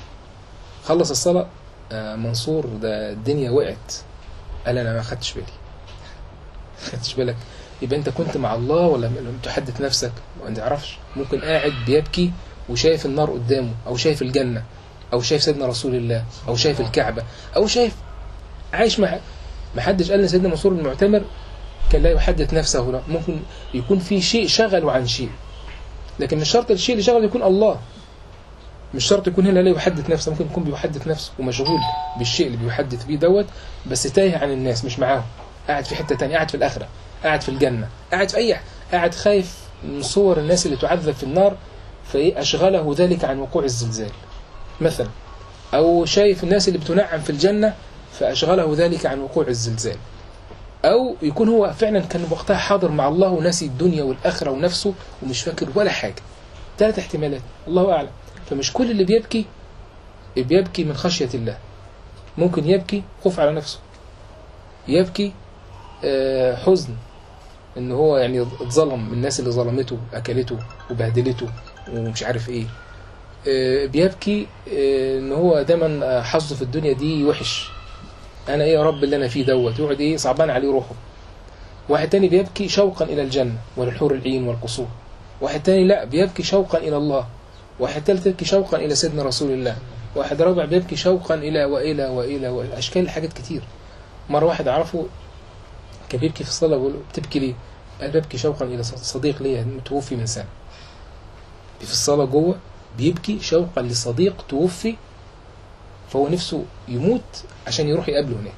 خلص الصلاة آه منصور ده الدنيا وقعت قال انا ما خدتش بالي ما خدتش بالك يبقى انت كنت مع الله ولا لم تحدث نفسك ما تعرفش ممكن قاعد بيبكي وشايف النار قدامه او شايف الجنة او شايف سيدنا رسول الله او شايف الكعبة او شايف عايش مع ما حدش قال لسيدنا منصور المعتمر كان لا يحدث نفسه لا ممكن يكون في شيء شغله عن شيء لكن مش شرط الشيء اللي شغله يكون الله مش شرط يكون هنا لا يحدث نفسه ممكن يكون بيحدث نفسه ومشغول بالشيء اللي بيحدث بيه دوت بس تايه عن الناس مش معاهم قاعد في حتة تانية قاعد في الآخرة قاعد في الجنة قاعد في أي قاعد خايف من صور الناس اللي تعذب في النار فإيه أشغله ذلك عن وقوع الزلزال مثلا أو شايف الناس اللي بتنعم في الجنة فأشغله ذلك عن وقوع الزلزال أو يكون هو فعلا كان وقتها حاضر مع الله وناسي الدنيا والآخرة ونفسه ومش فاكر ولا حاجة ثلاث احتمالات الله أعلم فمش كل اللي بيبكي بيبكي من خشية الله ممكن يبكي خوف على نفسه يبكي آه، حزن ان هو يعني اتظلم من الناس اللي ظلمته اكلته وبهدلته ومش عارف ايه آه، بيبكي آه، ان هو دايما آه، حظه في الدنيا دي وحش انا ايه يا رب اللي انا فيه دوت يقعد ايه صعبان عليه روحه واحد تاني بيبكي شوقا الى الجنه وللحور العين والقصور واحد تاني لا بيبكي شوقا الى الله واحد تالت يبكي شوقا الى سيدنا رسول الله واحد رابع بيبكي شوقا الى والى والى والى اشكال حاجات كتير مره واحد اعرفه كان بيبكي في الصلاه بقول له بتبكي ليه؟ قال ببكي شوقا الى صديق ليا متوفي من سنه في الصلاه جوه بيبكي شوقا لصديق توفي فهو نفسه يموت عشان يروح يقابله هناك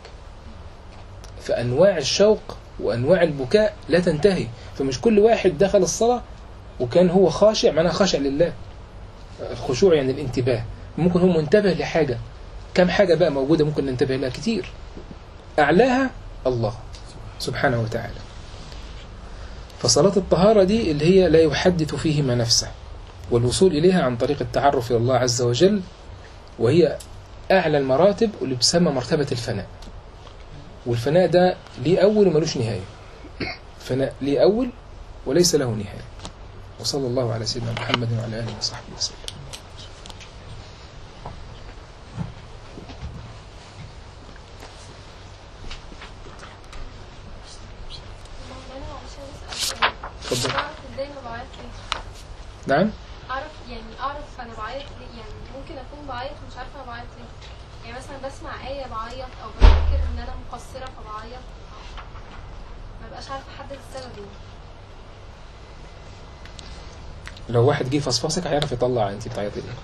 فانواع الشوق وانواع البكاء لا تنتهي فمش كل واحد دخل الصلاه وكان هو خاشع معناها خاشع لله الخشوع يعني الانتباه ممكن هو منتبه لحاجة كم حاجة بقى موجودة ممكن ننتبه لها كتير أعلاها الله سبحانه وتعالى فصلاة الطهارة دي اللي هي لا يحدث فيهما نفسه والوصول إليها عن طريق التعرف إلى الله عز وجل وهي أعلى المراتب واللي بتسمى مرتبة الفناء والفناء ده ليه أول وملوش نهاية فناء ليه أول وليس له نهاية وصلى الله على سيدنا محمد وعلى آله وصحبه وسلم مولانا عشان اسال اتفضل اعرف ازاي انا بعيط ليه نعم اعرف يعني اعرف انا بعيط ليه يعني ممكن اكون بعيط ومش عارفه انا بعيط ليه يعني مثلا بسمع آية بعيط او بفتكر ان انا مقصرة فبعيط ما بقاش عارفة احدد السبب ايه لو واحد جه فصفصك هيعرف يطلع انت بتعيطي ليه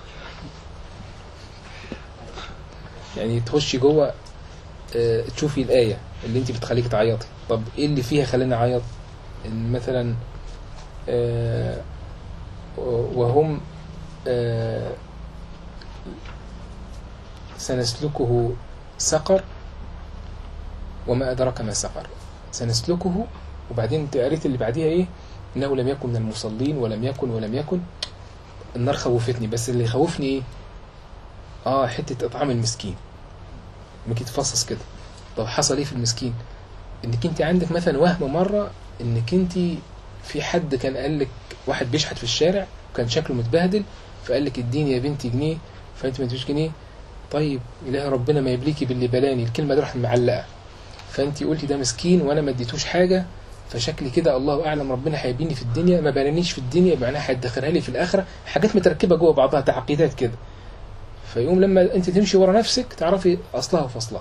يعني تخشي جوه آه، تشوفي الآية اللي انت بتخليك تعيطي طب ايه اللي فيها خلاني اعيط إن مثلا آه، وهم آه، سنسلكه سقر وما أدرك ما سقر سنسلكه وبعدين انت قريت اللي بعديها ايه انه لم يكن من المصلين ولم يكن ولم يكن النار خوفتني بس اللي خوفني ايه اه حتة اطعام المسكين لما كنت تفصص كده طب حصل ايه في المسكين انك انت عندك مثلا وهم مرة انك انت في حد كان قال لك واحد بيشحت في الشارع وكان شكله متبهدل فقال لك اديني يا بنتي جنيه فانت ما اديتوش جنيه طيب اله ربنا ما يبليكي باللي بلاني الكلمه دي راحت معلقه فانت قلتي ده مسكين وانا ما اديتوش حاجه فشكلي كده الله اعلم ربنا هيبيني في الدنيا ما بلانيش في الدنيا معناها هيدخرها لي في الاخره حاجات متركبه جوه بعضها تعقيدات كده فيقوم لما انت تمشي ورا نفسك تعرفي اصلها وفصلها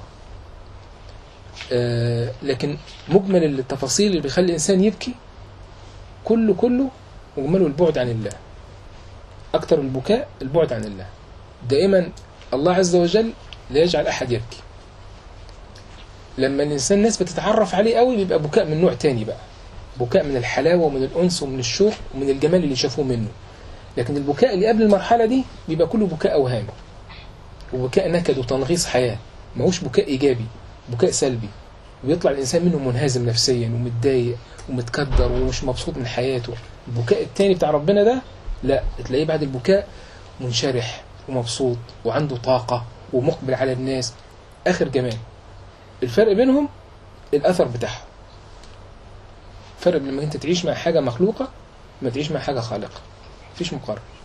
آه لكن مجمل التفاصيل اللي بيخلي الانسان يبكي كله كله مجمله البعد عن الله اكتر البكاء البعد عن الله دائما الله عز وجل لا يجعل احد يبكي لما الانسان الناس بتتعرف عليه قوي بيبقى بكاء من نوع تاني بقى بكاء من الحلاوه ومن الانس ومن الشوق ومن الجمال اللي شافوه منه لكن البكاء اللي قبل المرحله دي بيبقى كله بكاء اوهام وبكاء نكد وتنغيص حياه ماهوش بكاء ايجابي بكاء سلبي وبيطلع الانسان منه منهزم نفسيا ومتضايق ومتكدر ومش مبسوط من حياته البكاء التاني بتاع ربنا ده لا تلاقيه بعد البكاء منشرح ومبسوط وعنده طاقة ومقبل على الناس آخر جمال الفرق بينهم الأثر بتاعهم فرق لما أنت تعيش مع حاجة مخلوقة ما تعيش مع حاجة خالقة مفيش مقارنة